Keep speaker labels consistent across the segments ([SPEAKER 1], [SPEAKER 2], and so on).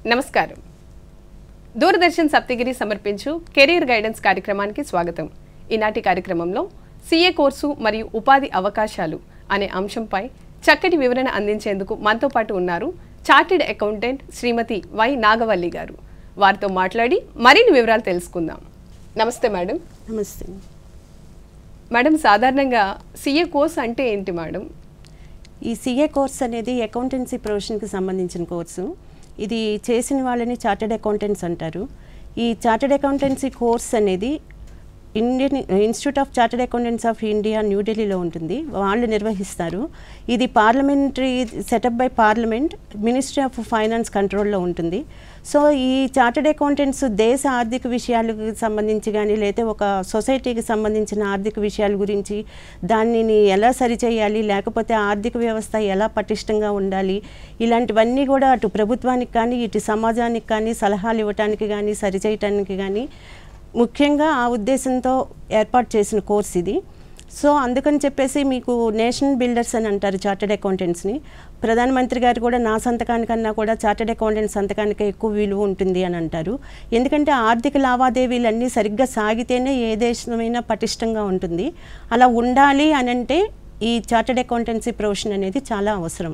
[SPEAKER 1] నమస్కారం దూరదర్శన్ సప్తగిరి సమర్పించు career guidance కార్యక్రమానికి స్వాగతం ఈనాటి కార్యక్రమంలో సీఏ కోర్సు మరియు ఉపాధి అవకాశాలు అనే అంశంపై చక్కటి వివరణ అందించేందుకు మనతో పాటు ఉన్నారు chartered accountant Shrimati Y Nagavalli garu వారితో మాట్లాడి మరిన్ని వివరాలు తెలుసుకుందాం నమస్తే మేడం
[SPEAKER 2] నమస్తే
[SPEAKER 1] మేడం సాధారణంగా సీఏ కోర్స్ అంటే ఏంటి మేడం
[SPEAKER 2] ఈ సిఏ కోర్స్ అనేది అకౌంటెన్సీ ప్రొఫెషన్కి సంబంధించిన కోర్సు ఇది చేసిన వాళ్ళని చార్టెడ్ అకౌంటెంట్స్ అంటారు ఈ చార్టెడ్ అకౌంటెన్సీ కోర్స్ అనేది Indian institute of chartered accountants of India న్యూఢిల్లీలో ఉంటుంది వాళ్ళు నిర్వహిస్తారు ఇది parliamentary setup by parliament ministry of finance కంట్రోల్లో ఉంటుంది సో ఈ చార్టెడ్ అకౌంటెంట్స్ దేశ ఆర్థిక విషయాలకు సంబంధించి కానీ లేకపోతే ఒక సొసైటీకి సంబంధించిన ఆర్థిక విషయాల గురించి దానిని ఎలా సరిచేయాలి లేకపోతే ఆర్థిక వ్యవస్థ ఎలా పటిష్టంగా ఉండాలి ఇలాంటివన్నీ కూడా అటు ప్రభుత్వానికి కానీ ఇటు సమాజానికి కానీ సలహాలు ఇవ్వటానికి కానీ సరిచేయటానికి కానీ ముఖ్యంగా ఆ ఉద్దేశంతో ఏర్పాటు చేసిన కోర్స్ ఇది సో అందుకని చెప్పేసి మీకు నేషనల్ బిల్డర్స్ అని అంటారు చార్టెడ్ అకౌంటెంట్స్ని ప్రధానమంత్రి గారు కూడా నా సంతకానికన్నా కూడా చార్టెడ్ అకౌంటెంట్ సంతకానికి ఎక్కువ విలువ ఉంటుంది అని అంటారు ఎందుకంటే ఆర్థిక లావాదేవీలన్నీ సరిగ్గా సాగితేనే ఏ దేశమైనా పటిష్టంగా ఉంటుంది అలా ఉండాలి అని అంటే ఈ చార్టెడ్ అకౌంటెన్సీ ప్రొఫెషన్ అనేది చాలా అవసరం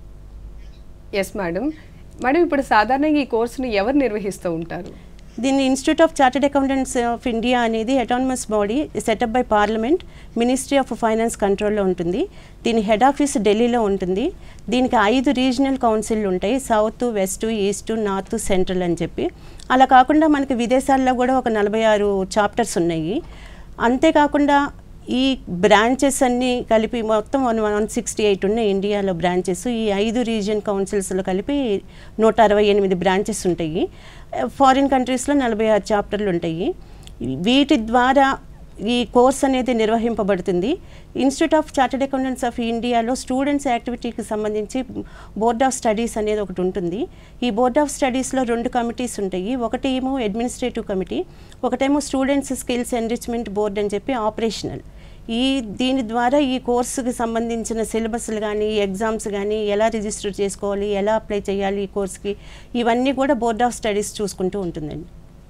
[SPEAKER 1] ఎస్ మేడం మేడం ఇప్పుడు సాధారణంగా ఈ కోర్సును ఎవరు నిర్వహిస్తూ ఉంటారు
[SPEAKER 2] దీన్ని institute of chartered accountants of India అనేది autonomous body setup by parliament ministry of finance కంట్రోల్లో ఉంటుంది దీని హెడ్ ఆఫీస్ ఢిల్లీలో ఉంటుంది దీనికి ఐదు రీజనల్ కౌన్సిల్ ఉంటాయి south west east north central అని చెప్పి అలా కాకుండా మనకి విదేశాల్లో కూడా ఒక నలభై ఆరు చాప్టర్స్ ఉన్నాయి అంతేకాకుండా ఈ బ్రాంచెస్ అన్నీ కలిపి మొత్తం వన్ వన్ సిక్స్టీ ఎయిట్ ఉన్నాయి ఇండియాలో బ్రాంచెస్ ఈ ఐదు రీజియన్ కౌన్సిల్స్లో కలిపి నూట అరవై ఎనిమిది బ్రాంచెస్ ఉంటాయి ఫారిన్ కంట్రీస్లో నలభై ఆరు చాప్టర్లు ఉంటాయి వీటి ద్వారా ఈ కోర్స్ అనేది నిర్వహింపబడుతుంది institute of chartered accountants of ఇండియాలో స్టూడెంట్స్ యాక్టివిటీకి సంబంధించి బోర్డ్ ఆఫ్ స్టడీస్ అనేది ఒకటి ఉంటుంది ఈ బోర్డ్ ఆఫ్ స్టడీస్లో రెండు కమిటీస్ ఉంటాయి ఒకటి ఏమో అడ్మినిస్ట్రేటివ్ కమిటీ ఒకటేమో స్టూడెంట్స్ స్కిల్స్ ఎన్రిచ్మెంట్ బోర్డ్ అని చెప్పి ఆపరేషనల్ ఈ దీని ద్వారా ఈ కోర్సుకి సంబంధించిన సిలబస్లు కానీ ఎగ్జామ్స్ కానీ ఎలా రిజిస్టర్ చేసుకోవాలి ఎలా అప్లై చేయాలి ఈ కోర్స్కి ఇవన్నీ కూడా బోర్డ్ ఆఫ్ స్టడీస్ చూసుకుంటూ ఉంటుందండి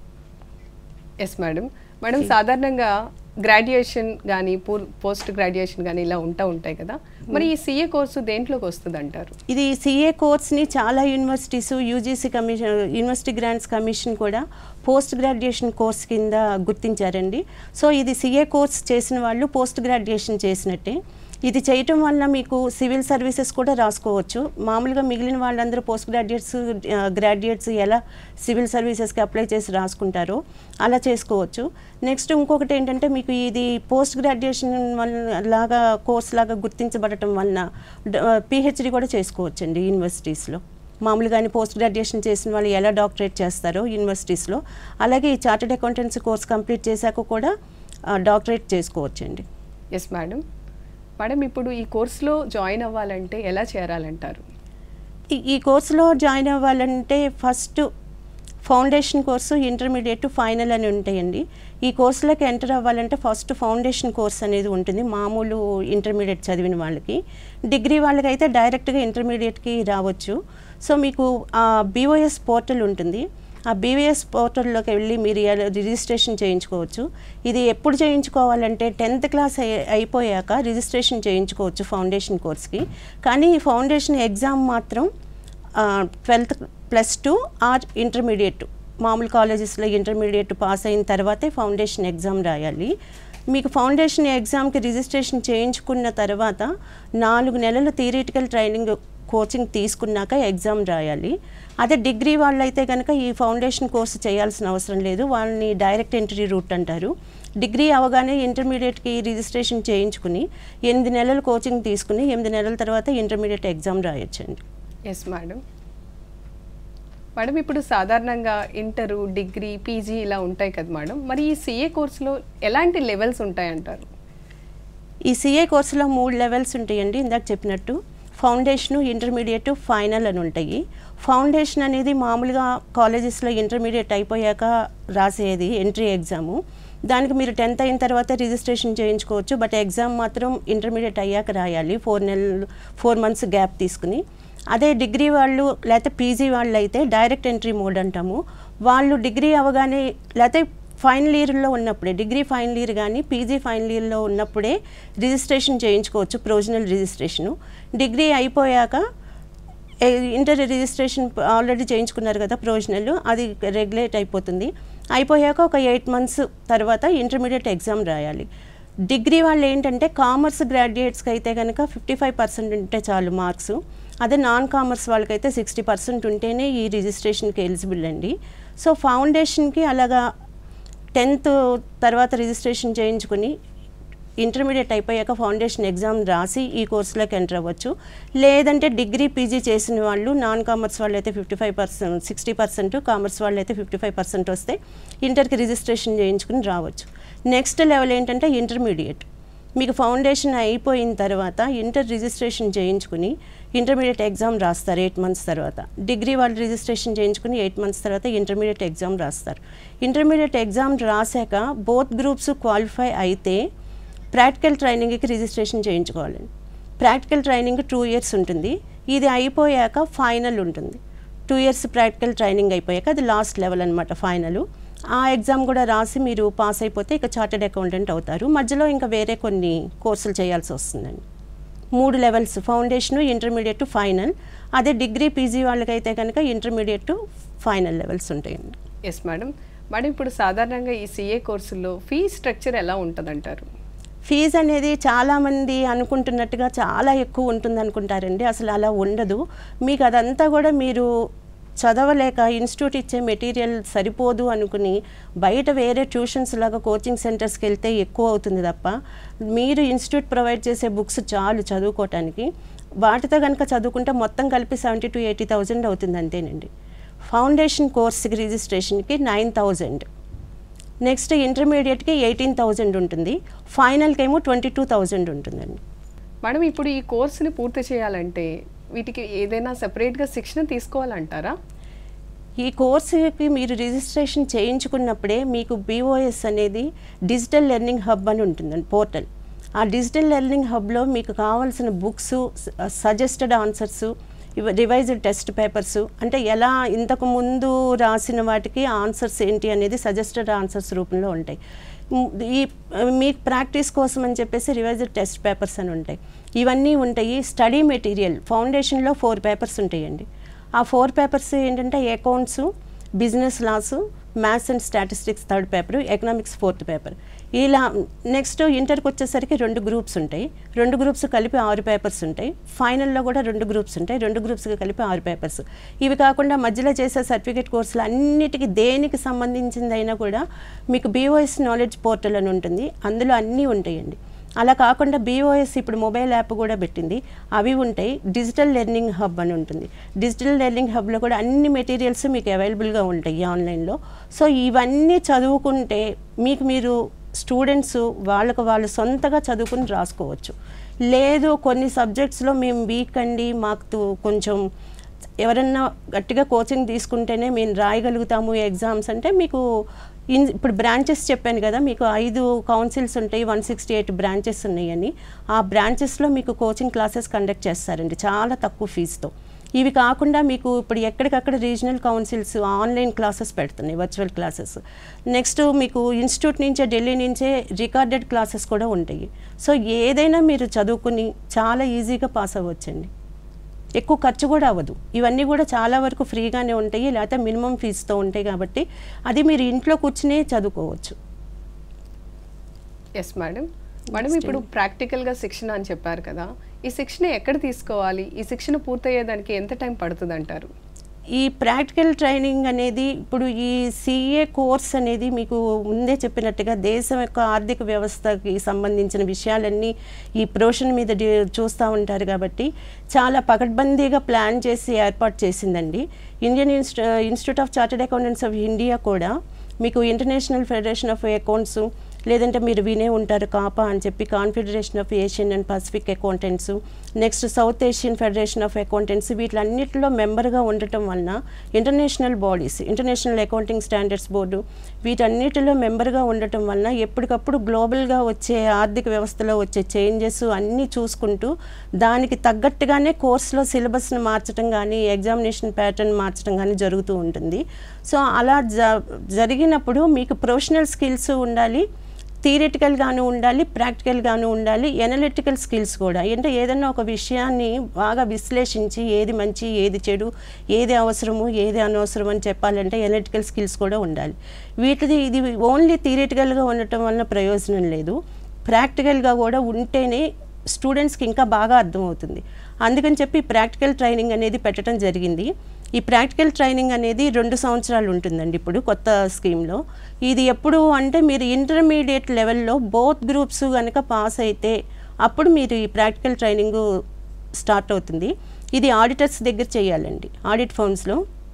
[SPEAKER 1] ఎస్ మేడం మేడం సాధారణంగా గ్రాడ్యుయేషన్ కానీ పోస్ట్ గ్రాడ్యుయేషన్ కానీ ఇలా ఉంటా ఉంటాయి కదా మరి ఈ సీఏ కోర్సు దేంట్లోకి వస్తుంది అంటారు
[SPEAKER 2] ఇది సిఏ కోర్స్ని చాలా universities UGC commission university grants commission కూడా పోస్ట్ గ్రాడ్యుయేషన్ కోర్స్ కింద గుర్తించారండి సో ఇది సిఏ కోర్స్ చేసిన వాళ్ళు పోస్ట్ గ్రాడ్యుయేషన్ చేసినట్టే ఇది చేయటం వల్ల మీకు సివిల్ సర్వీసెస్ కూడా రాసుకోవచ్చు మామూలుగా మిగిలిన వాళ్ళందరూ పోస్ట్ గ్రాడ్యుయేట్స్ గ్రాడ్యుయేట్స్ ఎలా సివిల్ సర్వీసెస్కి అప్లై చేసి రాసుకుంటారో అలా చేసుకోవచ్చు నెక్స్ట్ ఇంకొకటి ఏంటంటే మీకు ఇది పోస్ట్ గ్రాడ్యుయేషన్ వల్ల లాగా కోర్స్ లాగా గుర్తించబడటం వలన పిహెచ్డి కూడా చేసుకోవచ్చండి యూనివర్సిటీస్లో మామూలుగానే పోస్ట్ గ్రాడ్యుయేషన్ చేసిన వాళ్ళు ఎలా డాక్టరేట్ చేస్తారో యూనివర్సిటీస్లో అలాగే ఈ చార్టెడ్ అకౌంటెన్సీ కోర్స్ కంప్లీట్ చేశాక కూడా డాక్టరేట్ చేసుకోవచ్చండి
[SPEAKER 1] ఎస్ మేడం మేడం ఇప్పుడు ఈ కోర్సులో జాయిన్ అవ్వాలంటే ఎలా చేరాలంటారు
[SPEAKER 2] ఈ- ఈ కోర్సులో జాయిన్ అవ్వాలంటే first foundation course intermediate final అని ఉంటాయండి ఈ కోర్సులోకి ఎంటర్ అవ్వాలంటే ఫస్ట్ ఫౌండేషన్ కోర్స్ అనేది ఉంటుంది మామూలు ఇంటర్మీడియట్ చదివిన వాళ్ళకి డిగ్రీ వాళ్ళకైతే డైరెక్ట్గా ఇంటర్మీడియట్కి రావచ్చు సో మీకు బీఓఎస్ పోర్టల్ ఉంటుంది ఆ బీవీఎస్ పోర్టల్లోకి వెళ్ళి మీరు ఎలా రిజిస్ట్రేషన్ చేయించుకోవచ్చు ఇది ఎప్పుడు చేయించుకోవాలంటే టెన్త్ క్లాస్ అయి- అయిపోయాక రిజిస్ట్రేషన్ చేయించుకోవచ్చు ఫౌండేషన్ కోర్స్కి కానీ ఈ ఫౌండేషన్ ఎగ్జామ్ మాత్రం twelfth plus two or intermediate మామూలు కాలేజెస్లో ఇంటర్మీడియట్ పాస్ అయిన తర్వాతే ఫౌండేషన్ ఎగ్జామ్ రాయాలి మీకు ఫౌండేషన్ ఎగ్జామ్కి రిజిస్ట్రేషన్ చేయించుకున్న తర్వాత నాలుగు నెలలు థియరిటికల్ ట్రైనింగ్ కోచింగ్ తీసుకున్నాక ఎగ్జామ్ రాయాలి అదే డిగ్రీ వాళ్ళైతే కనుక ఈ ఫౌండేషన్ కోర్సు చేయాల్సిన అవసరం లేదు వాళ్ళని డైరెక్ట్ ఎంట్రీ రూట్ అంటారు డిగ్రీ అవగానే ఇంటర్మీడియట్కి రిజిస్ట్రేషన్ చేయించుకుని ఎనిమిది నెలలు కోచింగ్ తీసుకుని ఎనిమిది నెలల తర్వాత ఇంటర్మీడియట్ ఎగ్జామ్ రాయొచ్చండి
[SPEAKER 1] ఎస్ మేడం మేడం ఇప్పుడు సాధారణంగా ఇంటరు డిగ్రీ పీజీ ఇలా ఉంటాయి కదా మేడం మరి ఈ సీఏ కోర్సులో ఎలాంటి లెవెల్స్ ఉంటాయంటారు
[SPEAKER 2] ఈ సిఏ కోర్సులో మూడు లెవెల్స్ ఉంటాయండి ఇందాక చెప్పినట్టు ఫౌండేషను ఇంటర్మీడియట్ ఫైనల్ అని ఉంటాయి ఫౌండేషన్ అనేది మామూలుగా కాలేజెస్లో ఇంటర్మీడియట్ అయిపోయాక రాసేది ఎంట్రీ ఎగ్జాము దానికి మీరు టెన్త్ అయిన తర్వాత రిజిస్ట్రేషన్ చేయించుకోవచ్చు బట్ ఎగ్జామ్ మాత్రం ఇంటర్మీడియట్ అయ్యాక రాయాలి ఫోర్ నెలలు ఫోర్ మంత్స్ గ్యాప్ తీసుకుని అదే డిగ్రీ వాళ్ళు లేకపోతే పీజీ వాళ్ళు అయితే డైరెక్ట్ ఎంట్రీ మోడ్ అంటాము వాళ్ళు డిగ్రీ అవగానే లేకపోతే ఫైనల్ ఇయర్లో ఉన్నప్పుడే డిగ్రీ ఫైనల్ ఇయర్ కానీ పీజీ ఫైనల్ ఇయర్లో ఉన్నప్పుడే రిజిస్ట్రేషన్ చేయించుకోవచ్చు ప్రొవిజనల్ రిజిస్ట్రేషను డిగ్రీ అయిపోయాక ఏ- ఇంటర్ రిజిస్ట్రేషన్ ఆల్రెడీ చేయించుకున్నారు కదా ప్రొవిజనల్ అది రెగ్యులేట్ అయిపోతుంది అయిపోయాక ఒక ఎయిట్ మంత్స్ తర్వాత ఇంటర్మీడియట్ ఎగ్జామ్ రాయాలి డిగ్రీ వాళ్ళు ఏంటంటే కామర్స్ గ్రాడ్యుయేట్స్కి అయితే కనుక ఫిఫ్టీ ఫైవ్ పర్సెంట్ ఉంటే చాలు మార్క్స్ అదే నాన్ కామర్స్ వాళ్ళకైతే సిక్స్టీ పర్సెంట్ ఉంటేనే ఈ రిజిస్ట్రేషన్కి ఎలిజిబుల్ అండి సో ఫౌండేషన్కి అలాగా టెన్త్ తర్వాత రిజిస్ట్రేషన్ చేయించుకుని ఇంటర్మీడియట్ అయిపోయాక ఫౌండేషన్ ఎగ్జామ్ రాసి ఈ కోర్సులోకి ఎంటర్ అవ్వచ్చు లేదంటే డిగ్రీ పీజీ చేసిన వాళ్ళు నాన్ కామర్స్ వాళ్ళు అయితే fifty five percent sixty percent commerce వాళ్ళు అయితే ఫిఫ్టీ ఫైవ్ పర్సెంట్ వస్తే ఇంటర్కి రిజిస్ట్రేషన్ చేయించుకుని రావచ్చు నెక్స్ట్ లెవెల్ ఏంటంటే ఇంటర్మీడియట్ మీకు ఫౌండేషన్ అయిపోయిన తర్వాత ఇంటర్ రిజిస్ట్రేషన్ చేయించుకుని ఇంటర్మీడియట్ ఎగ్జామ్ రాస్తారు ఎయిట్ మంత్స్ తర్వాత డిగ్రీ వాళ్ళు రిజిస్ట్రేషన్ చేయించుకుని ఎయిట్ మంత్స్ తర్వాత ఇంటర్మీడియట్ ఎగ్జామ్ రాస్తారు ఇంటర్మీడియట్ ఎగ్జామ్ రాశాక బోత్ గ్రూప్స్ క్వాలిఫై అయితే ప్రాక్టికల్ ట్రైనింగ్కి రిజిస్ట్రేషన్ చేయించుకోవాలండి ప్రాక్టికల్ ట్రైనింగ్ టూ ఇయర్స్ ఉంటుంది ఇది అయిపోయాక ఫైనల్ ఉంటుంది టూ ఇయర్స్ ప్రాక్టికల్ ట్రైనింగ్ అయిపోయాక అది లాస్ట్ లెవెల్ అనమాట ఫైనల్ ఆ ఎగ్జామ్ కూడా రాసి మీరు పాస్ అయిపోతే ఇక చార్టెడ్ అకౌంటెంట్ అవుతారు మధ్యలో ఇంకా వేరే కొన్ని కోర్సులు చేయాల్సి వస్తుందండి మూడు లెవెల్స్ ఫౌండేషన్ ఇంటర్మీడియట్ ఫైనల్ అదే డిగ్రీ పీజీ వాళ్ళకైతే కనుక ఇంటర్మీడియట్ ఫైనల్ లెవెల్స్ ఉంటాయండి
[SPEAKER 1] ఎస్ మేడం మేడం ఇప్పుడు సాధారణంగా ఈ సిఏ కోర్సుల్లో ఫీ స్ట్రక్చర్ ఎలా ఉంటుందంటారు
[SPEAKER 2] ఫీజు అనేది చాలామంది అనుకుంటున్నట్టుగా చాలా ఎక్కువ ఉంటుంది అనుకుంటారండి అసలు అలా ఉండదు మీకు అదంతా కూడా మీరు చదవలేక ఇన్స్టిట్యూట్ ఇచ్చే మెటీరియల్ సరిపోదు అనుకుని బయట వేరే ట్యూషన్స్ లాగా కోచింగ్ సెంటర్స్కి వెళ్తే ఎక్కువ అవుతుంది తప్ప మీరు ఇన్స్టిట్యూట్ ప్రొవైడ్ చేసే బుక్స్ చాలు చదువుకోవటానికి వాటితో కనుక చదువుకుంటే మొత్తం కలిపి సెవెంటీ టు ఎయిటీ థౌజండ్ అవుతుంది అంతేనండి ఫౌండేషన్ కోర్స్కి రిజిస్ట్రేషన్కి నైన్ థౌజండ్ నెక్స్ట్ ఇంటర్మీడియట్కి ఎయిటీన్ థౌజండ్ ఉంటుంది ఫైనల్కి ఏమో ట్వంటీ టూ థౌజండ్ ఉంటుందండి
[SPEAKER 1] మేడం ఇప్పుడు ఈ కోర్సుని పూర్తి చేయాలంటే వీటికి ఏదైనా సెపరేట్గా శిక్షణ తీసుకోవాలంటారా
[SPEAKER 2] ఈ కోర్సుకి మీరు రిజిస్ట్రేషన్ చేయించుకున్నప్పుడే మీకు బీఓఎస్ అనేది డిజిటల్ లెర్నింగ్ హబ్ అని ఉంటుందండి పోర్టల్ ఆ డిజిటల్ లెర్నింగ్ హబ్లో మీకు కావాల్సిన books suggested answers revised test papers అంటే ఎలా ఇంతకు ముందు రాసిన వాటికి ఆన్సర్స్ ఏంటి అనేది సజెస్టెడ్ ఆన్సర్స్ రూపంలో ఉంటాయి మ్, ఈ మీ ప్రాక్టీస్ కోసం అని చెప్పేసి రివైజ్డ్ టెస్ట్ పేపర్స్ అని ఉంటాయి ఇవన్నీ ఉంటాయి స్టడీ మెటీరియల్ ఫౌండేషన్లో ఫోర్ పేపర్స్ ఉంటాయండి ఆ ఫోర్ పేపర్స్ ఏంటంటే accounts business laws maths and statistics third paper economics fourth paper ఇలా నెక్స్ట్ ఇంటర్కి వచ్చేసరికి రెండు గ్రూప్స్ ఉంటాయి రెండు గ్రూప్స్ కలిపి ఆరు పేపర్స్ ఉంటాయి ఫైనల్లో కూడా రెండు గ్రూప్స్ ఉంటాయి రెండు గ్రూప్స్కి కలిపి ఆరు పేపర్స్ ఇవి కాకుండా మధ్యలో చేసే సర్టిఫికేట్ కోర్సులు అన్నిటికీ దేనికి సంబంధించిందైనా కూడా మీకు బీఓఎస్ నాలెడ్జ్ పోర్టల్ అని ఉంటుంది అందులో అన్నీ ఉంటాయండి అలా కాకుండా బీఓఎస్ ఇప్పుడు మొబైల్ యాప్ కూడా పెట్టింది అవి ఉంటాయి డిజిటల్ లెర్నింగ్ హబ్ అని ఉంటుంది డిజిటల్ లెర్నింగ్ హబ్లో కూడా అన్ని మెటీరియల్స్ మీకు అవైలబుల్గా ఉంటాయి ఆన్లైన్లో సో ఇవన్నీ చదువుకుంటే మీకు మీరు స్టూడెంట్స్ వాళ్ళకు వాళ్ళు సొంతగా చదువుకుని రాసుకోవచ్చు లేదు కొన్ని సబ్జెక్ట్స్లో మేము వీక్ అండి మాకు తో- కొంచెం ఎవరన్నా గట్టిగా కోచింగ్ తీసుకుంటేనే మేము రాయగలుగుతాము ఎగ్జామ్స్ అంటే మీకు ఇన్ ఇప్పుడు బ్రాంచెస్ చెప్పాను కదా మీకు ఐదు కౌన్సిల్స్ ఉంటాయి వన్ సిక్స్టీ ఎయిట్ బ్రాంచెస్ ఉన్నాయని ఆ బ్రాంచెస్లో మీకు కోచింగ్ క్లాసెస్ కండక్ట్ చేస్తారండి చాలా తక్కువ ఫీజుతో ఇవి కాకుండా మీకు ఇప్పుడు ఎక్కడికక్కడ రీజనల్ కౌన్సిల్స్ ఆన్లైన్ క్లాసెస్ పెడుతున్నాయి వర్చువల్ క్లాసెస్ నెక్స్ట్ మీకు ఇన్స్టిట్యూట్ నుంచే ఢిల్లీ నుంచే రికార్డెడ్ క్లాసెస్ కూడా ఉంటాయి సో ఏదైనా మీరు చదువుకుని చాలా ఈజీగా పాస్ అవ్వచ్చండి ఎక్కువ ఖర్చు కూడా అవ్వదు ఇవన్నీ కూడా చాలా వరకు ఫ్రీగానే ఉంటాయి లేకపోతే మినిమం ఫీజుతో ఉంటాయి కాబట్టి అది మీరు ఇంట్లో కూర్చునే చదువుకోవచ్చు
[SPEAKER 1] ఎస్ మేడం మేడం ఇప్పుడు ప్రాక్టికల్గా శిక్షణ అని చెప్పారు కదా ఈ శిక్షణ ఎక్కడ తీసుకోవాలి ఈ శిక్షణ పూర్తయ్యేదానికి ఎంత టైం పడుతుంది అంటారు
[SPEAKER 2] ఈ ప్రాక్టికల్ ట్రైనింగ్ అనేది ఇప్పుడు ఈ సిఏ కోర్స్ అనేది మీకు ముందే చెప్పినట్టుగా దేశం యొక్క ఆర్థిక వ్యవస్థకి సంబంధించిన విషయాలన్నీ ఈ ప్రొఫెషన్ మీద డి- చూస్తూ ఉంటారు కాబట్టి చాలా పకడ్బందీగా ప్లాన్ చేసి ఏర్పాటు చేసిందండి Indian insti institute of chartered accountants of India కూడా మీకు ఇంటర్నేషనల్ ఫెడరేషన్ ఆఫ్ అకౌంట్స్ లేదంటే మీరు వినే ఉంటారు కాపా అని చెప్పి confederation of Asian and Pacific accountants next south Asian federation of accountants వీటిలన్నిటిలో మెంబర్గా ఉండటం వలన international bodies international accounting standards board వీటన్నిటిలో మెంబర్గా ఉండటం వలన ఎప్పటికప్పుడు గ్లోబల్గా వచ్చే ఆర్థిక వ్యవస్థలో వచ్చే చేంజెస్ అన్నీ చూసుకుంటూ దానికి తగ్గట్టుగానే కోర్సులో సిలబస్ని మార్చడం కానీ ఎగ్జామినేషన్ ప్యాటర్న్ మార్చడం కానీ జరుగుతూ ఉంటుంది సో అలా జ జరిగినప్పుడు మీకు ప్రొఫెషనల్ స్కిల్స్ ఉండాలి థియరిటికల్గాను ఉండాలి ప్రాక్టికల్గాను ఉండాలి ఎనలిటికల్ స్కిల్స్ కూడా అంటే ఏదైనా ఒక విషయాన్ని బాగా విశ్లేషించి ఏది మంచి ఏది చెడు ఏది అవసరము ఏది అనవసరం అని చెప్పాలంటే ఎనలిటికల్ స్కిల్స్ కూడా ఉండాలి వీటిది ఇది ఓన్లీ థియరిటికల్గా ఉండటం వలన ప్రయోజనం లేదు ప్రాక్టికల్గా కూడా ఉంటేనే స్టూడెంట్స్కి ఇంకా బాగా అర్థమవుతుంది అందుకని చెప్పి ప్రాక్టికల్ ట్రైనింగ్ అనేది పెట్టడం జరిగింది ఈ ప్రాక్టికల్ ట్రైనింగ్ అనేది రెండు సంవత్సరాలు ఉంటుందండి ఇప్పుడు కొత్త స్కీమ్లో ఇది ఎప్పుడు అంటే మీరు ఇంటర్మీడియట్ లెవెల్లో బోత్ గ్రూప్స్ కనుక పాస్ అయితే అప్పుడు మీరు ఈ ప్రాక్టికల్ ట్రైనింగ్ స్టార్ట్ అవుతుంది ఇది ఆడిటర్స్ దగ్గర చేయాలండి ఆడిట్ ఫర్మ్స్లో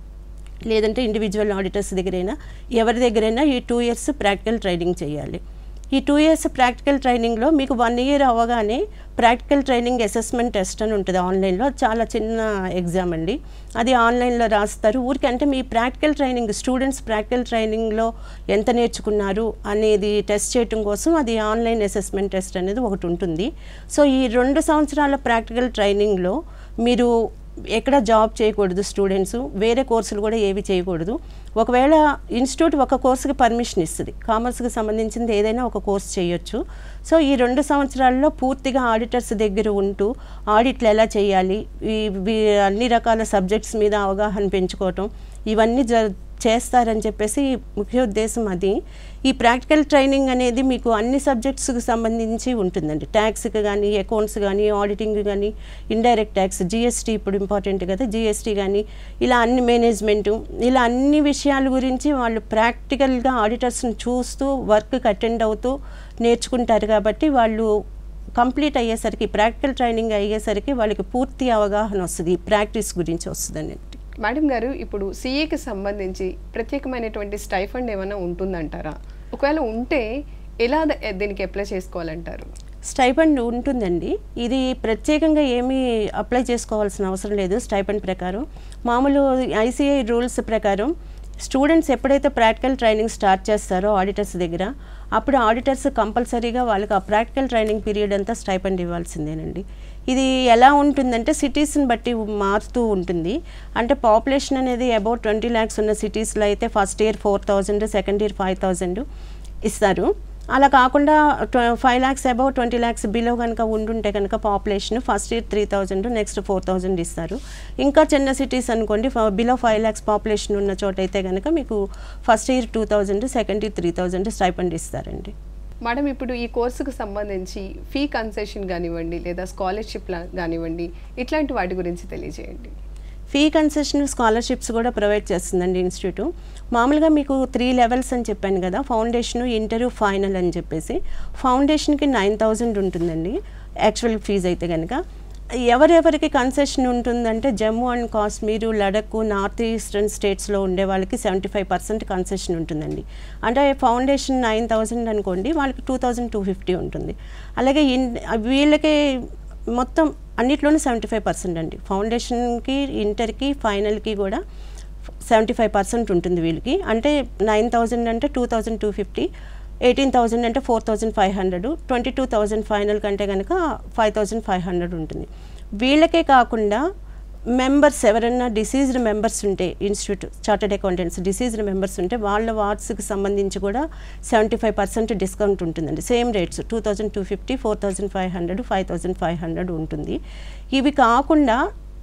[SPEAKER 2] లేదంటే ఇండివిజువల్ ఆడిటర్స్ దగ్గరైనా ఎవరి దగ్గరైనా ఈ టూ ఇయర్స్ ప్రాక్టికల్ ట్రైనింగ్ చేయాలి ఈ టూ ఇయర్స్ ప్రాక్టికల్ ట్రైనింగ్లో మీకు వన్ ఇయర్ అవ్వగానే ప్రాక్టికల్ ట్రైనింగ్ అసెస్మెంట్ టెస్ట్ అని ఉంటుంది ఆన్లైన్లో చాలా చిన్న ఎగ్జామ్ అండి అది ఆన్లైన్లో రాస్తారు ఊరికి అంటే మీ ప్రాక్టికల్ ట్రైనింగ్ స్టూడెంట్స్ ప్రాక్టికల్ ట్రైనింగ్లో ఎంత నేర్చుకున్నారు అనేది టెస్ట్ చేయటం కోసం అది ఆన్లైన్ అసెస్మెంట్ టెస్ట్ అనేది ఒకటి ఉంటుంది సో ఈ రెండు సంవత్సరాల ప్రాక్టికల్ ట్రైనింగ్లో మీరు ఎక్కడ జాబ్ చేయకూడదు స్టూడెంట్స్ వేరే కోర్సులు కూడా ఏవి చేయకూడదు ఒకవేళ ఇన్స్టిట్యూట్ ఒక కోర్సుకి పర్మిషన్ ఇస్తుంది కామర్స్కి సంబంధించింది ఏదైనా ఒక కోర్స్ చేయొచ్చు సో ఈ రెండు సంవత్సరాల్లో పూర్తిగా ఆడిటర్స్ దగ్గర ఉంటూ ఆడిట్లు ఎలా చేయాలి ఈ వీ- అన్ని రకాల సబ్జెక్ట్స్ మీద అవగాహన పెంచుకోవటం ఇవన్నీ జ చేస్తారని చెప్పేసి ముఖ్య ఉద్దేశం అది ఈ ప్రాక్టికల్ ట్రైనింగ్ అనేది మీకు అన్ని సబ్జెక్ట్స్కి సంబంధించి ఉంటుందండి ట్యాక్స్కి కానీ అకౌంట్స్ కానీ ఆడిటింగ్ కానీ ఇండైరెక్ట్ ట్యాక్స్ జిఎస్టీ ఇప్పుడు ఇంపార్టెంట్ కదా జిఎస్టీ కానీ ఇలా అన్ని మేనేజ్మెంటు ఇలా అన్ని విషయాల గురించి వాళ్ళు ప్రాక్టికల్గా ఆడిటర్స్ని చూస్తూ వర్క్కి అటెండ్ అవుతూ నేర్చుకుంటారు కాబట్టి వాళ్ళు కంప్లీట్ అయ్యేసరికి ప్రాక్టికల్ ట్రైనింగ్ అయ్యేసరికి వాళ్ళకి పూర్తి అవగాహన వస్తుంది ఈ ప్రాక్టీస్ గురించి వస్తుందండి
[SPEAKER 1] మేడం గారు ఇప్పుడు సిఏకి సంబంధించి ప్రత్యేకమైనటువంటి స్టైఫండ్ ఏమైనా ఉంటుందంటారా ఒకవేళ ఉంటే ఎలా ద- దీనికి అప్లై చేసుకోవాలంటారు
[SPEAKER 2] స్టైపండ్ ఉంటుందండి ఇది ప్రత్యేకంగా ఏమీ అప్లై చేసుకోవాల్సిన అవసరం లేదు స్టైపండ్ ప్రకారం మామూలు ఐసీఐ రూల్స్ ప్రకారం స్టూడెంట్స్ ఎప్పుడైతే ప్రాక్టికల్ ట్రైనింగ్ స్టార్ట్ చేస్తారో ఆడిటర్స్ దగ్గర అప్పుడు ఆడిటర్స్ కంపల్సరీగా వాళ్ళకి ఆ ప్రాక్టికల్ ట్రైనింగ్ పీరియడ్ అంతా స్టైపండ్ ఇవ్వాల్సిందేనండి ఇది ఎలా ఉంటుందంటే సిటీస్ని బట్టి మారుతూ ఉంటుంది అంటే పాపులేషన్ అనేది అబౌట్ ట్వంటీ ల్యాక్స్ ఉన్న సిటీస్లో అయితే first year four thousand second year five thousand ఇస్తారు అలా కాకుండా five lakhs above twenty lakhs below కనుక ఉండుంటే కనుక population first year three thousand next four thousand ఇస్తారు ఇంకా చిన్న సిటీస్ అనుకోండి బిలో ఫైవ్ ల్యాక్స్ పాపులేషన్ ఉన్న చోట అయితే కనుక మీకు first year two thousand second year three thousand stipend ఇస్తారండి
[SPEAKER 1] మేడం ఇప్పుడు ఈ కోర్సుకు సంబంధించి ఫీ కన్సెషన్ కానివ్వండి లేదా స్కాలర్షిప్ కానివ్వండి ఇట్లాంటి వాటి గురించి తెలియజేయండి
[SPEAKER 2] ఫీ కన్సెషన్ స్కాలర్షిప్స్ కూడా ప్రొవైడ్ చేస్తుందండి ఇన్స్టిట్యూట్ మామూలుగా మీకు త్రీ లెవెల్స్ అని చెప్పాను కదా ఫౌండేషన్ ఇంటర్ ఫైనల్ అని చెప్పేసి ఫౌండేషన్కి నైన్ థౌజండ్ ఉంటుందండి యాక్చువల్ ఫీజు అయితే కనుక ఎవరెవరికి కన్సెషన్ ఉంటుందంటే Jammu and Kashmir Ladakh north eastern స్టేట్స్లో ఉండే వాళ్ళకి సెవెంటీ ఫైవ్ పర్సెంట్ కన్సెషన్ ఉంటుందండి అంటే ఫౌండేషన్ నైన్ థౌజండ్ అనుకోండి వాళ్ళకి టూ థౌజండ్ టూ ఫిఫ్టీ ఉంటుంది అలాగే ఇన్ వీళ్ళకి మొత్తం అన్నిట్లోనే సెవెంటీ ఫైవ్ పర్సెంట్ అండి ఫౌండేషన్కి ఇంటర్కి ఫైనల్కి కూడా సెవెంటీ ఫైవ్ పర్సెంట్ ఉంటుంది వీళ్ళకి అంటే నైన్ థౌజండ్ అంటే two thousand two fifty eighteen thousand అంటే four thousand five hundred twenty two thousand final కంటే కనుక ఫైవ్ థౌజండ్ ఫైవ్ హండ్రెడ్ ఉంటుంది వీళ్ళకే కాకుండా మెంబర్స్ ఎవరైనా డిసీజ్డ్ మెంబర్స్ ఉంటే institute chartered accountants deceased members ఉంటే వాళ్ళ వార్డ్స్కి సంబంధించి కూడా సెవెంటీ ఫైవ్ పర్సెంట్ డిస్కౌంట్ ఉంటుందండి same rates two thousand two fifty four thousand five hundred five thousand five hundred ఉంటుంది ఇవి కాకుండా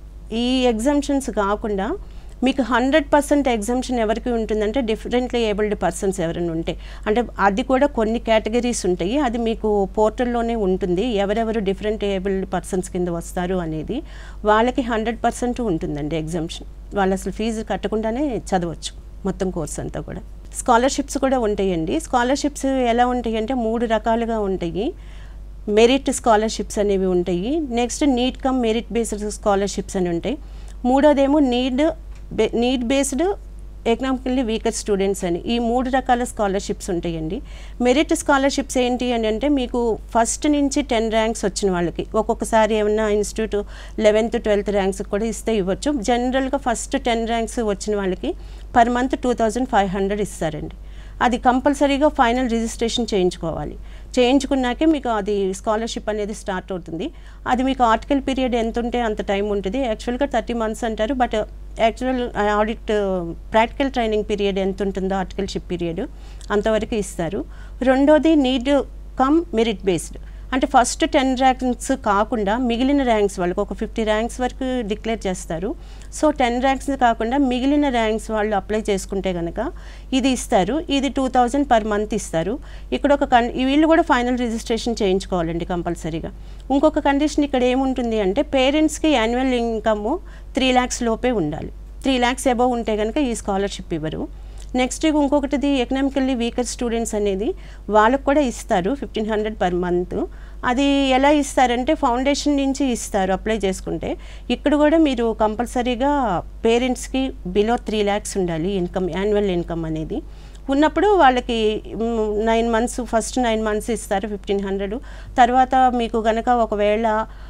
[SPEAKER 2] ఈ ఎగ్జామ్షన్స్ కాకుండా మీకు హండ్రెడ్ పర్సెంట్ ఎగ్జామ్షన్ ఎవరికి ఉంటుందంటే డిఫరెంట్లీ ఏబుల్డ్ పర్సన్స్ ఎవరైనా ఉంటే అంటే అది కూడా కొన్ని కేటగిరీస్ ఉంటాయి అది మీకు పోర్టల్లోనే ఉంటుంది ఎవరెవరు డిఫరెంట్ ఏబుల్డ్ పర్సన్స్ కింద వస్తారు అనేది వాళ్ళకి హండ్రెడ్ పర్సెంట్ ఉంటుందండి ఎగ్జామ్షన్ వాళ్ళు అసలు ఫీజు కట్టకుండానే చదవచ్చు మొత్తం కోర్స్ అంతా కూడా స్కాలర్షిప్స్ కూడా ఉంటాయండి స్కాలర్షిప్స్ ఎలా ఉంటాయి అంటే మూడు రకాలుగా ఉంటాయి మెరిట్ స్కాలర్షిప్స్ అనేవి ఉంటాయి next need cum merit based scholarships అని ఉంటాయి మూడోదేమో need ba need based economically weaker students అని ఈ మూడు రకాల స్కాలర్షిప్స్ ఉంటాయండి మెరిట్ స్కాలర్షిప్స్ ఏంటి అని అంటే మీకు ఫస్ట్ నుంచి టెన్ ర్యాంక్స్ వచ్చిన వాళ్ళకి ఒక్కొక్కసారి ఏమన్నా ఇన్స్టిట్యూట్ లెవెన్త్ ట్వెల్త్ ర్యాంక్స్ కూడా ఇస్తే ఇవ్వచ్చు జనరల్గా ఫస్ట్ టెన్ ర్యాంక్స్ వచ్చిన వాళ్ళకి per month two thousand five hundred ఇస్తారండి అది కంపల్సరీగా ఫైనల్ రిజిస్ట్రేషన్ చేయించుకోవాలి చేయించుకున్నాకే మీకు అది స్కాలర్షిప్ అనేది స్టార్ట్ అవుతుంది అది మీకు ఆర్టికల్ పీరియడ్ ఎంత ఉంటే అంత టైం ఉంటుంది యాక్చువల్గా థర్టీ మంత్స్ అంటారు but actual audit practical training period ఎంత ఉంటుందో ఆర్టికల్షిప్ పీరియడ్ అంతవరకు ఇస్తారు రెండోది నీడ్ కమ్ మెరిట్ బేస్డ్ అంటే ఫస్ట్ టెన్ ర్యాంక్స్ కాకుండా మిగిలిన ర్యాంక్స్ వాళ్ళకి ఒక ఫిఫ్టీ ర్యాంక్స్ వరకు డిక్లేర్ చేస్తారు సో టెన్ ర్యాంక్స్ కాకుండా మిగిలిన ర్యాంక్స్ వాళ్ళు అప్లై చేసుకుంటే కనుక ఇది ఇస్తారు ఇది టూ థౌజండ్ పర్ మంత్ ఇస్తారు ఇక్కడ ఒక కన్ వీళ్ళు కూడా ఫైనల్ రిజిస్ట్రేషన్ చేయించుకోవాలండి కంపల్సరీగా ఇంకొక కండిషన్ ఇక్కడ ఏముంటుంది అంటే పేరెంట్స్కి యాన్యువల్ ఇన్కమ్ త్రీ ల్యాక్స్ లోపే ఉండాలి త్రీ ల్యాక్స్ అబవ్ ఉంటే కనుక ఈ స్కాలర్షిప్ ఇవ్వరు నెక్స్ట్ ఇంకొకటిది ఎకనామికల్లీ వీకర్ స్టూడెంట్స్ అనేది వాళ్ళకు కూడా ఇస్తారు ఫిఫ్టీన్ హండ్రెడ్ పర్ మంత్ అది ఎలా ఇస్తారంటే ఫౌండేషన్ నుంచి ఇస్తారు అప్లై చేసుకుంటే ఇక్కడ కూడా మీరు కంపల్సరీగా పేరెంట్స్కి బిలో త్రీ ల్యాక్స్ ఉండాలి ఇన్కమ్ యాన్యువల్ ఇన్కమ్ అనేది ఉన్నప్పుడు వాళ్ళకి nine months first nine months ఇస్తారు ఫిఫ్టీన్ హండ్రెడ్ తర్వాత మీకు గనక ఒకవేళ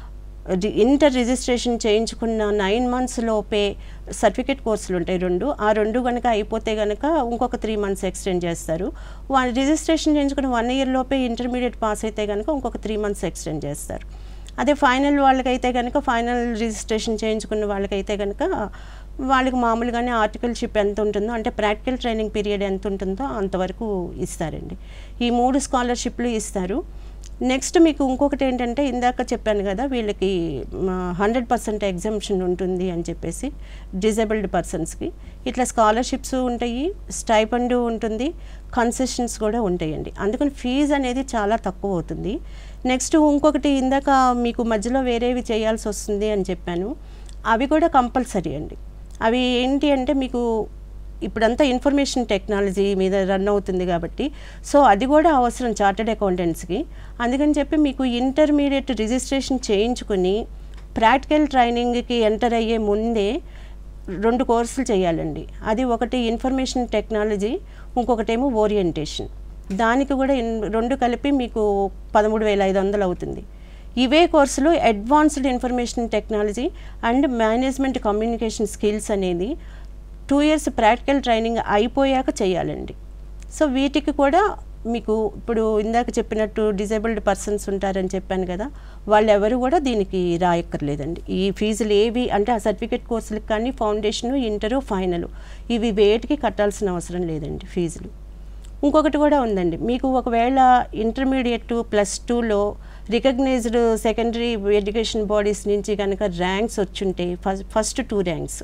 [SPEAKER 2] రి- ఇంటర్ రిజిస్ట్రేషన్ చేయించుకున్న నైన్ మంత్స్ లోపే సర్టిఫికేట్ కోర్సులు ఉంటాయి రెండు ఆ రెండు కనుక అయిపోతే కనుక ఇంకొక త్రీ మంత్స్ ఎక్స్టెండ్ చేస్తారు వాళ్ళు రిజిస్ట్రేషన్ చేయించుకున్న వన్ ఇయర్ లోపే ఇంటర్మీడియట్ పాస్ అయితే కనుక ఇంకొక త్రీ మంత్స్ ఎక్స్టెండ్ చేస్తారు అదే ఫైనల్ వాళ్ళకైతే కనుక ఫైనల్ రిజిస్ట్రేషన్ చేయించుకున్న వాళ్ళకైతే కనుక వాళ్ళకి మామూలుగానే ఆర్టికల్షిప్ ఎంత ఉంటుందో అంటే ప్రాక్టికల్ ట్రైనింగ్ పీరియడ్ ఎంత ఉంటుందో అంతవరకు ఇస్తారండి ఈ మూడు స్కాలర్షిప్లు ఇస్తారు నెక్స్ట్ మీకు ఇంకొకటి ఏంటంటే ఇందాక చెప్పాను కదా వీళ్ళకి హండ్రెడ్ పర్సెంట్ ఎగ్జామ్షన్ ఉంటుంది అని చెప్పేసి డిజేబుల్డ్ పర్సన్స్కి ఇట్లా స్కాలర్షిప్స్ ఉంటాయి స్టైపండ్ ఉంటుంది కన్సెషన్స్ కూడా ఉంటాయండి అందుకని ఫీజు అనేది చాలా తక్కువ అవుతుంది నెక్స్ట్ ఇంకొకటి ఇందాక మీకు మధ్యలో వేరేవి చేయాల్సి వస్తుంది అని చెప్పాను అవి కూడా కంపల్సరీ అండి అవి ఏంటి అంటే మీకు ఇప్పుడంతా ఇన్ఫర్మేషన్ టెక్నాలజీ మీద రన్ అవుతుంది కాబట్టి సో అది కూడా అవసరం చార్టెడ్ అకౌంటెంట్స్కి అందుకని చెప్పి మీకు ఇంటర్మీడియట్ రిజిస్ట్రేషన్ చేయించుకుని ప్రాక్టికల్ ట్రైనింగ్కి ఎంటర్ అయ్యే ముందే రెండు కోర్సులు చేయాలండి అది ఒకటి ఇన్ఫర్మేషన్ టెక్నాలజీ ఇంకొకటేమో ఓరియంటేషన్ దానికి కూడా ఇన్- రెండు కలిపి మీకు పదమూడు వేల ఐదు వందలు అవుతుంది ఇవే కోర్సులు advanced information technology and management communication skills అనేది టూ ఇయర్స్ ప్రాక్టికల్ ట్రైనింగ్ అయిపోయాక చేయాలండి సో వీటికి కూడా మీకు ఇప్పుడు ఇందాక చెప్పినట్టు డిజేబుల్డ్ పర్సన్స్ ఉంటారని చెప్పాను కదా వాళ్ళు ఎవరు కూడా దీనికి రాయక్కర్లేదండి ఈ ఫీజులు ఏవి అంటే ఆ సర్టిఫికేట్ కోర్సులకు కానీ ఫౌండేషను ఇంటరు ఫైనల్ ఇవి వేటికి కట్టాల్సిన అవసరం లేదండి ఫీజులు ఇంకొకటి కూడా ఉందండి మీకు ఒకవేళ ఇంటర్మీడియట్ ప్లస్ టూలో రికగ్నైజ్డ్ సెకండరీ ఎడ్యుకేషన్ బాడీస్ నుంచి కనుక ర్యాంక్స్ వచ్చుంటే ఫస్ట్ ఫస్ట్ టూ ర్యాంక్స్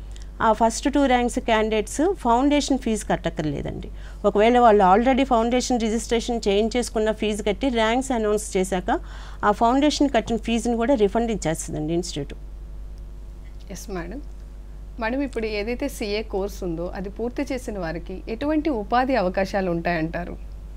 [SPEAKER 2] ఆ first two ranks candidates foundation fees కట్టక్కర్లేదండి ఒకవేళ వాళ్ళు ఆల్రెడీ ఫౌండేషన్ రిజిస్ట్రేషన్ చేయించేసుకున్న ఫీజు కట్టి ర్యాంక్స్ అనౌన్స్ చేశాక ఆ ఫౌండేషన్ కట్టిన ఫీజుని కూడా రిఫండ్ ఇచ్చేస్తుందండి ఇన్స్టిట్యూట్
[SPEAKER 1] ఎస్ మేడం మేడం ఇప్పుడు ఏదైతే సిఏ కోర్స్ ఉందో అది పూర్తి చేసిన వారికి ఎటువంటి ఉపాధి అవకాశాలు ఉంటాయంటారు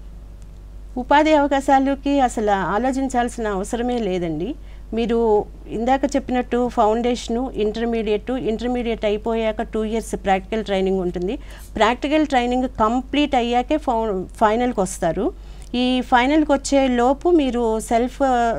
[SPEAKER 2] ఉపాధి అవకాశాలకి అసలు ఆలోచించాల్సిన అవసరమే లేదండి మీరు ఇందాక చెప్పినట్టు ఫౌండేషను ఇంటర్మీడియట్ ఇంటర్మీడియట్ అయిపోయాక టూ ఇయర్స్ ప్రాక్టికల్ ట్రైనింగ్ ఉంటుంది ప్రాక్టికల్ ట్రైనింగ్ కంప్లీట్ అయ్యాకే ఫౌ ఫైనల్కి వస్తారు ఈ ఫైనల్కి వచ్చే లోపు మీరు సెల్ఫ్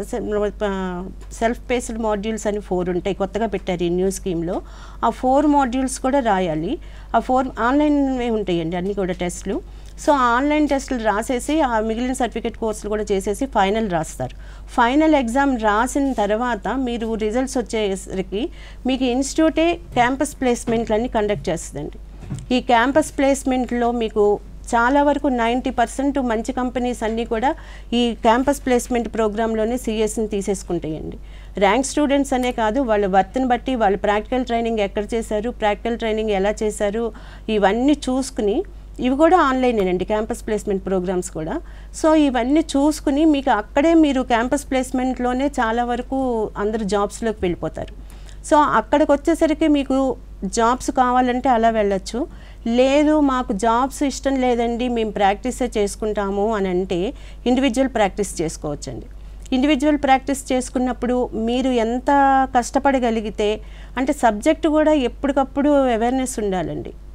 [SPEAKER 2] సెల్ఫ్ బేస్డ్ మాడ్యూల్స్ అని ఫోర్ ఉంటాయి కొత్తగా పెట్టారు ఈ న్యూ స్కీమ్లో ఆ ఫోర్ మాడ్యూల్స్ కూడా రాయాలి ఆ ఫోర్ ఆన్లైన్ ఉంటాయండి అన్నీ కూడా టెస్ట్లు సో ఆ ఆన్లైన్ టెస్టులు రాసేసి ఆ మిగిలిన సర్టిఫికేట్ కోర్సులు కూడా చేసేసి ఫైనల్ రాస్తారు ఫైనల్ ఎగ్జామ్ రాసిన తర్వాత మీరు రిజల్ట్స్ వచ్చేసరికి మీకు ఇన్స్టిట్యూటే క్యాంపస్ ప్లేస్మెంట్లన్నీ కండక్ట్ చేస్తుందండి ఈ క్యాంపస్ ప్లేస్మెంట్లో మీకు చాలా వరకు నైంటీ పర్సెంట్ మంచి కంపెనీస్ అన్నీ కూడా ఈ క్యాంపస్ ప్లేస్మెంట్ ప్రోగ్రాంలోనే సిఎస్ని తీసేసుకుంటాయండి ర్యాంక్ స్టూడెంట్స్ అనే కాదు వాళ్ళ వర్త్ని బట్టి వాళ్ళు ప్రాక్టికల్ ట్రైనింగ్ ఎక్కడ చేశారు ప్రాక్టికల్ ట్రైనింగ్ ఎలా చేశారు ఇవన్నీ చూసుకుని ఇవి కూడా ఆన్లైనేనండి క్యాంపస్ ప్లేస్మెంట్ ప్రోగ్రామ్స్ కూడా సో ఇవన్నీ చూసుకుని మీకు అక్కడే మీరు క్యాంపస్ ప్లేస్మెంట్లోనే చాలా వరకు అందరూ జాబ్స్లోకి వెళ్ళిపోతారు సో అక్కడికి వచ్చేసరికి మీకు జాబ్స్ కావాలంటే అలా వెళ్ళొచ్చు లేదు మాకు జాబ్స్ ఇష్టం లేదండి మేము ప్రాక్టీసే చేసుకుంటాము అని అంటే ఇండివిజువల్ ప్రాక్టీస్ చేసుకోవచ్చండి ఇండివిజువల్ ప్రాక్టీస్ చేసుకున్నప్పుడు మీరు ఎంత కష్టపడగలిగితే అంటే సబ్జెక్ట్ కూడా ఎప్పటికప్పుడు అవేర్నెస్ ఉండాలండి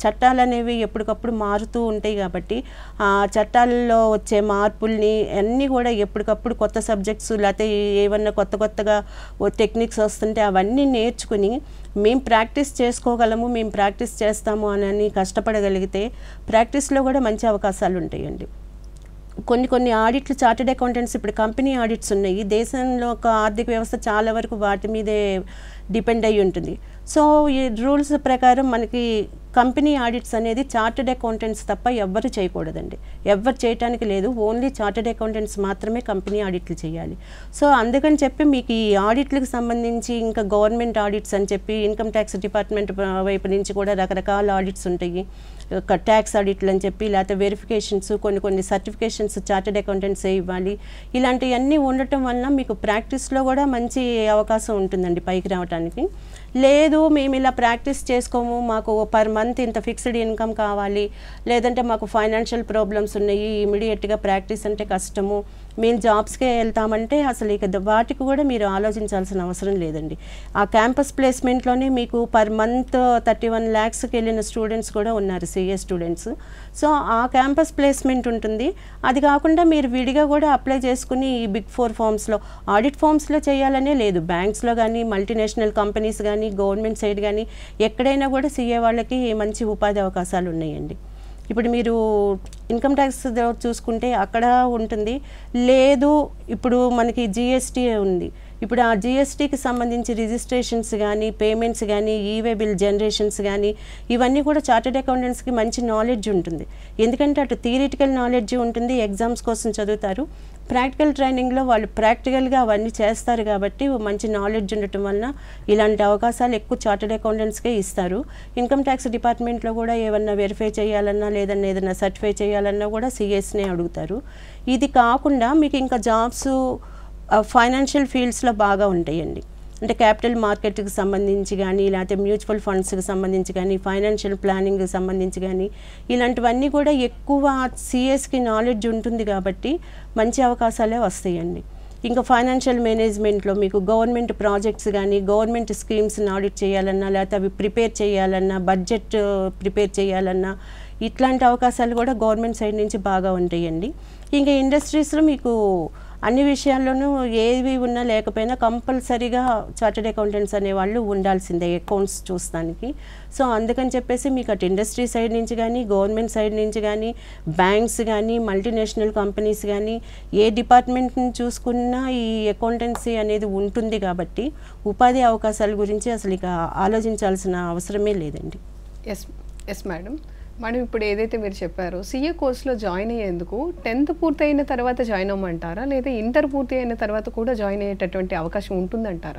[SPEAKER 2] చట్టాలు అనేవి ఎప్పటికప్పుడు మారుతూ ఉంటాయి కాబట్టి ఆ చట్టాలలో వచ్చే మార్పుల్ని అన్నీ కూడా ఎప్పటికప్పుడు కొత్త సబ్జెక్ట్స్ లేకపోతే ఏమన్నా కొత్త కొత్తగా టెక్నిక్స్ వస్తుంటే అవన్నీ నేర్చుకుని మేము ప్రాక్టీస్ చేసుకోగలము మేము ప్రాక్టీస్ చేస్తాము అని కష్టపడగలిగితే ప్రాక్టీస్లో కూడా మంచి అవకాశాలు ఉంటాయండి కొన్ని కొన్ని ఆడిట్లు చార్టెడ్ అకౌంటెంట్స్ ఇప్పుడు కంపెనీ ఆడిట్స్ ఉన్నాయి దేశంలో ఒక ఆర్థిక వ్యవస్థ చాలా వరకు వాటి మీదే డిపెండ్ అయి ఉంటుంది సో ఈ రూల్స్ ప్రకారం మనకి కంపెనీ ఆడిట్స్ అనేది చార్టెడ్ అకౌంటెంట్స్ తప్ప ఎవ్వరు చేయకూడదండి ఎవ్వరు చేయటానికి లేదు ఓన్లీ చార్టెడ్ అకౌంటెంట్స్ మాత్రమే కంపెనీ ఆడిట్లు చేయాలి సో అందుకని చెప్పి మీకు ఈ ఆడిట్లకు సంబంధించి ఇంకా గవర్నమెంట్ ఆడిట్స్ అని చెప్పి ఇన్కమ్ ట్యాక్స్ డిపార్ట్మెంట్ వైపు నుంచి కూడా రకరకాల ఆడిట్స్ ఉంటాయి ట్యాక్స్ ఆడిట్లు అని చెప్పి లేకపోతే వెరిఫికేషన్స్ కొన్ని కొన్ని సర్టిఫికేషన్స్ చార్టెడ్ అకౌంటెంట్సే ఇవ్వాలి ఇలాంటివన్నీ ఉండటం వలన మీకు ప్రాక్టీస్లో కూడా మంచి అవకాశం ఉంటుందండి పైకి రావడానికి లేదు మేము ఇలా ప్రాక్టీస్ చేసుకోము మాకు పర్ మంత్ ఇంత ఫిక్స్డ్ ఇన్కమ్ కావాలి లేదంటే మాకు ఫైనాన్షియల్ ప్రాబ్లమ్స్ ఉన్నాయి ఇమీడియట్గా ప్రాక్టీస్ అంటే కష్టము మేము జాబ్స్కే వెళ్తామంటే అసలు ఇక ద- వాటికి కూడా మీరు ఆలోచించాల్సిన అవసరం లేదండి ఆ క్యాంపస్ ప్లేస్మెంట్లోనే మీకు పర్ మంత్ థర్టీ వన్ ల్యాక్స్కి వెళ్ళిన స్టూడెంట్స్ కూడా ఉన్నారు సిఏ స్టూడెంట్స్ సో ఆ క్యాంపస్ ప్లేస్మెంట్ ఉంటుంది అది కాకుండా మీరు విడిగా కూడా అప్లై చేసుకుని ఈ బిగ్ ఫోర్ ఫామ్స్లో ఆడిట్ ఫామ్స్లో చేయాలనే లేదు బ్యాంక్స్లో కానీ మల్టీనేషనల్ కంపెనీస్ కానీ గవర్నమెంట్ సైడ్ కానీ ఎక్కడైనా కూడా సీఏ వాళ్ళకి మంచి ఉపాధి అవకాశాలు ఉన్నాయండి ఇప్పుడు మీరు ఇన్కమ్ ట్యాక్స్ చూసుకుంటే అక్కడ ఉంటుంది లేదు ఇప్పుడు మనకి జిఎస్టీ ఉంది ఇప్పుడు ఆ జిఎస్టీకి సంబంధించి రిజిస్ట్రేషన్స్ కానీ పేమెంట్స్ కానీ ఈవే బిల్ జనరేషన్స్ కానీ ఇవన్నీ కూడా చార్టెడ్ అకౌంటెంట్స్కి మంచి నాలెడ్జ్ ఉంటుంది ఎందుకంటే అటు థియరిటికల్ నాలెడ్జ్ ఉంటుంది ఎగ్జామ్స్ కోసం చదువుతారు ప్రాక్టికల్ ట్రైనింగ్లో వాళ్ళు ప్రాక్టికల్గా అవన్నీ చేస్తారు కాబట్టి మంచి నాలెడ్జ్ ఉండటం వలన ఇలాంటి అవకాశాలు ఎక్కువ చార్టెడ్ అకౌంటెంట్స్కే ఇస్తారు ఇన్కమ్ ట్యాక్స్ డిపార్ట్మెంట్లో కూడా ఏమన్నా వెరిఫై చేయాలన్నా లేదన్నా ఏదన్నా సర్టిఫై చేయాలన్నా కూడా సిఎస్నే అడుగుతారు ఇది కాకుండా మీకు ఇంకా జాబ్స్ ఫైనాన్షియల్ ఫీల్డ్స్లో బాగా ఉంటాయండి అంటే క్యాపిటల్ మార్కెట్కి సంబంధించి కానీ లేకపోతే మ్యూచువల్ ఫండ్స్కి సంబంధించి కానీ ఫైనాన్షియల్ ప్లానింగ్కి సంబంధించి కానీ ఇలాంటివన్నీ కూడా ఎక్కువ సిఎస్కి నాలెడ్జ్ ఉంటుంది కాబట్టి మంచి అవకాశాలే వస్తాయండి ఇంకా ఫైనాన్షియల్ మేనేజ్మెంట్లో మీకు గవర్నమెంట్ ప్రాజెక్ట్స్ కానీ గవర్నమెంట్ స్కీమ్స్ని ఆడిట్ చేయాలన్నా లేకపోతే అవి ప్రిపేర్ చేయాలన్నా బడ్జెట్ ప్రిపేర్ చేయాలన్నా ఇట్లాంటి అవకాశాలు కూడా గవర్నమెంట్ సైడ్ నుంచి బాగా ఉంటాయండి ఇంకా ఇండస్ట్రీస్లో మీకు అన్ని విషయాల్లోనూ ఏవి ఉన్నా లేకపోయినా కంపల్సరీగా చార్టెడ్ అకౌంటెంట్స్ అనేవాళ్ళు ఉండాల్సిందే అకౌంట్స్ చూస్తానికి సో అందుకని చెప్పేసి మీకు అటు ఇండస్ట్రీ సైడ్ నుంచి కానీ గవర్నమెంట్ సైడ్ నుంచి కానీ బ్యాంక్స్ కానీ మల్టీనేషనల్ కంపెనీస్ కానీ ఏ డిపార్ట్మెంట్ని చూసుకున్నా ఈ అకౌంటెన్సీ అనేది ఉంటుంది కాబట్టి ఉపాధి అవకాశాల గురించి అసలు ఇక ఆలోచించాల్సిన అవసరమే లేదండి
[SPEAKER 1] ఎస్ ఎస్ మేడం మేడం ఇప్పుడు ఏదైతే మీరు చెప్పారో సీఏ కోర్సులో జాయిన్ అయ్యేందుకు టెన్త్ పూర్తయిన తర్వాత జాయిన్ అవ్వమంటారా లేదా ఇంటర్ పూర్తి అయిన తర్వాత కూడా జాయిన్ అయ్యేటటువంటి అవకాశం ఉంటుందంటారా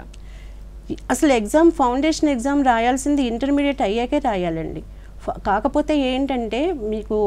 [SPEAKER 2] అసలు ఎగ్జామ్ ఫౌండేషన్ ఎగ్జామ్ రాయాల్సింది ఇంటర్మీడియట్ అయ్యాకే రాయాలండి ఫ- కాకపోతే ఏంటంటే మీకు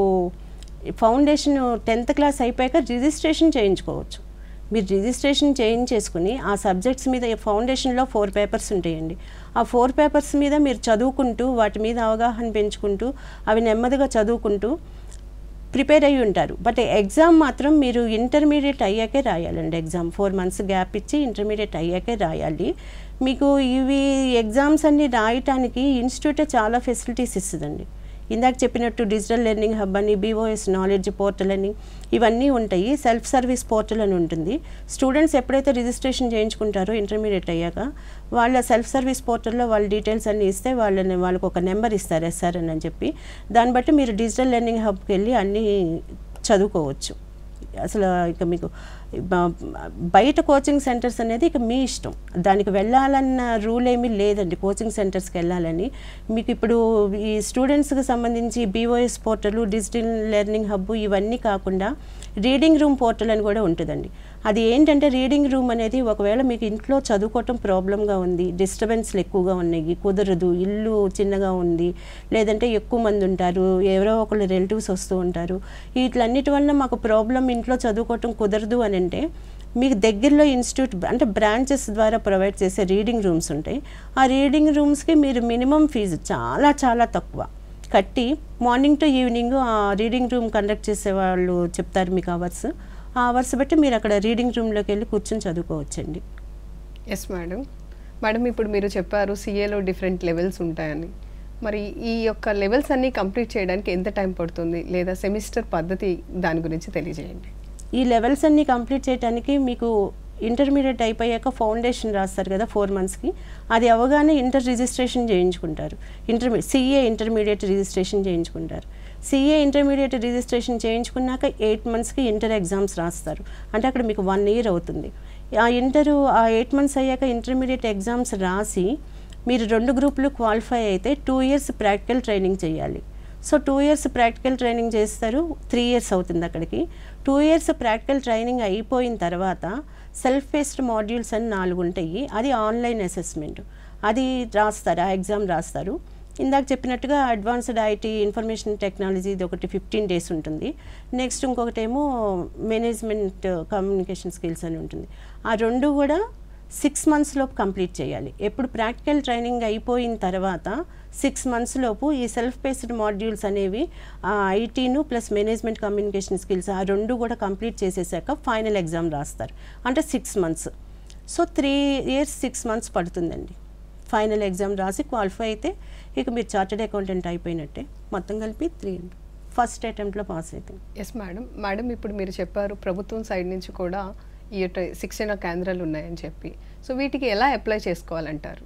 [SPEAKER 2] ఫౌండేషన్ టెన్త్ క్లాస్ అయిపోయాక రిజిస్ట్రేషన్ చేయించుకోవచ్చు మీరు రిజిస్ట్రేషన్ చేయించేసుకుని ఆ సబ్జెక్ట్స్ మీద ఫౌండేషన్లో ఫోర్ పేపర్స్ ఉంటాయండి ఆ ఫోర్ పేపర్స్ మీద మీరు చదువుకుంటూ వాటి మీద అవగాహన పెంచుకుంటూ అవి నెమ్మదిగా చదువుకుంటూ ప్రిపేర్ అయ్యి ఉంటారు బట్ ఎగ్జామ్ మాత్రం మీరు ఇంటర్మీడియట్ అయ్యాకే రాయాలండి ఎగ్జామ్ ఫోర్ మంత్స్ గ్యాప్ ఇచ్చి ఇంటర్మీడియట్ అయ్యాకే రాయాలి మీకు ఇవి ఎగ్జామ్స్ అన్ని రాయటానికి ఇన్స్టిట్యూటే చాలా ఫెసిలిటీస్ ఇస్తుందండి ఇందాక చెప్పినట్టు డిజిటల్ లెర్నింగ్ హబ్ అని బీఓఎస్ నాలెడ్జ్ పోర్టల్ అని ఇవన్నీ ఉంటాయి సెల్ఫ్ సర్వీస్ పోర్టల్ అని ఉంటుంది స్టూడెంట్స్ ఎప్పుడైతే రిజిస్ట్రేషన్ చేయించుకుంటారో ఇంటర్మీడియట్ అయ్యాక వాళ్ళ సెల్ఫ్ సర్వీస్ పోర్టల్లో వాళ్ళ డీటెయిల్స్ అన్నీ ఇస్తే వాళ్ళని వాళ్ళకి ఒక నెంబర్ ఇస్తారు ఎస్ఆర్ఎన్ అని చెప్పి దాన్ని బట్టి మీరు డిజిటల్ లెర్నింగ్ హబ్కి వెళ్ళి అన్నీ చదువుకోవచ్చు అసలు ఇక మీకు బ- బయట కోచింగ్ సెంటర్స్ అనేది ఇక మీ ఇష్టం దానికి వెళ్ళాలన్న రూల్ ఏమీ లేదండి కోచింగ్ సెంటర్స్కి వెళ్ళాలని మీకు ఇప్పుడు ఈ స్టూడెంట్స్కి సంబంధించి BOS portal digital learning hub ఇవన్నీ కాకుండా రీడింగ్ రూమ్ పోర్టల్ అని కూడా ఉంటుందండి అది ఏంటంటే రీడింగ్ రూమ్ అనేది ఒకవేళ మీకు ఇంట్లో చదువుకోవటం ప్రాబ్లంగా ఉంది డిస్టర్బెన్స్లు ఎక్కువగా ఉన్నాయి కుదరదు ఇల్లు చిన్నగా ఉంది లేదంటే ఎక్కువ మంది ఉంటారు ఎవరో ఒకళ్ళు రిలేటివ్స్ వస్తూ ఉంటారు వీటిలన్నిటి వల్ల మాకు ప్రాబ్లం ఇంట్లో చదువుకోవటం కుదరదు అని అంటే మీకు దగ్గరలో ఇన్స్టిట్యూట్ అంటే బ్రాంచెస్ ద్వారా ప్రొవైడ్ చేసే రీడింగ్ రూమ్స్ ఉంటాయి ఆ రీడింగ్ రూమ్స్కి మీరు మినిమం ఫీజు చాలా చాలా తక్కువ కట్టి మార్నింగ్ టు ఈవినింగ్ ఆ రీడింగ్ రూమ్ కండక్ట్ చేసే వాళ్ళు చెప్తారు మీకు అవర్స్ ఆ అవర్స్ బట్టి మీరు అక్కడ రీడింగ్ రూమ్లోకి వెళ్ళి కూర్చొని చదువుకోవచ్చండి
[SPEAKER 1] ఎస్ మేడం మేడం ఇప్పుడు మీరు చెప్పారు సీఏలో డిఫరెంట్ లెవెల్స్ ఉంటాయని మరి ఈ యొక్క లెవెల్స్ అన్నీ కంప్లీట్ చేయడానికి ఎంత టైం పడుతుంది లేదా సెమిస్టర్ పద్ధతి దాని గురించి తెలియజేయండి
[SPEAKER 2] ఈ లెవెల్స్ అన్ని కంప్లీట్ చేయడానికి మీకు ఇంటర్మీడియట్ అయిపోయాక ఫౌండేషన్ రాస్తారు కదా ఫోర్ మంత్స్కి అది అవగానే ఇంటర్ రిజిస్ట్రేషన్ చేయించుకుంటారు ఇంటర్మీ సిఏ ఇంటర్మీడియట్ రిజిస్ట్రేషన్ చేయించుకుంటారు సిఏ ఇంటర్మీడియట్ రిజిస్ట్రేషన్ చేయించుకున్నాక ఎయిట్ మంత్స్కి ఇంటర్ ఎగ్జామ్స్ రాస్తారు అంటే అక్కడ మీకు వన్ ఇయర్ అవుతుంది ఆ ఇంటర్ ఆ ఎయిట్ మంత్స్ అయ్యాక ఇంటర్మీడియట్ ఎగ్జామ్స్ రాసి మీరు రెండు గ్రూపులు క్వాలిఫై అయితే టూ ఇయర్స్ ప్రాక్టికల్ ట్రైనింగ్ చేయాలి so two years practical training చేస్తారు త్రీ ఇయర్స్ అవుతుంది అక్కడికి టూ ఇయర్స్ ప్రాక్టికల్ ట్రైనింగ్ అయిపోయిన తర్వాత సెల్ఫ్ బేస్డ్ మాడ్యూల్స్ అని నాలుగు ఉంటాయి అది ఆన్లైన్ అసెస్మెంట్ అది రాస్తారు ఆ ఎగ్జామ్ రాస్తారు ఇందాక చెప్పినట్టుగా అడ్వాన్స్డ్ ఐటీ ఇన్ఫర్మేషన్ టెక్నాలజీ ఇది ఒకటి ఫిఫ్టీన్ డేస్ ఉంటుంది నెక్స్ట్ ఇంకొకటేమో మేనేజ్మెంట్ కమ్యూనికేషన్ స్కిల్స్ అని ఉంటుంది ఆ రెండు కూడా సిక్స్ మంత్స్ లోపు కంప్లీట్ చేయాలి ఎప్పుడు ప్రాక్టికల్ ట్రైనింగ్ అయిపోయిన తర్వాత సిక్స్ మంత్స్ లోపు ఈ సెల్ఫ్ బేస్డ్ మాడ్యూల్స్ అనేవి ఐటీను ప్లస్ మేనేజ్మెంట్ కమ్యూనికేషన్ స్కిల్స్ ఆ రెండు కూడా కంప్లీట్ చేసేసాక ఫైనల్ ఎగ్జామ్ రాస్తారు అంటే six months so three years six months పడుతుందండి ఫైనల్ ఎగ్జామ్ రాసి క్వాలిఫై అయితే ఇక మీరు చార్టెడ్ అకౌంటెంట్ అయిపోయినట్టే మొత్తం కలిపి త్రీ ఫస్ట్ అటెంప్ట్లో పాస్ అవుతుంది
[SPEAKER 1] ఎస్ మేడం మేడం ఇప్పుడు మీరు చెప్పారు ప్రభుత్వం సైడ్ నుంచి కూడా ఈ యొక్క శిక్షణ కేంద్రాలు ఉన్నాయని చెప్పి సో వీటికి ఎలా అప్లై చేసుకోవాలంటారు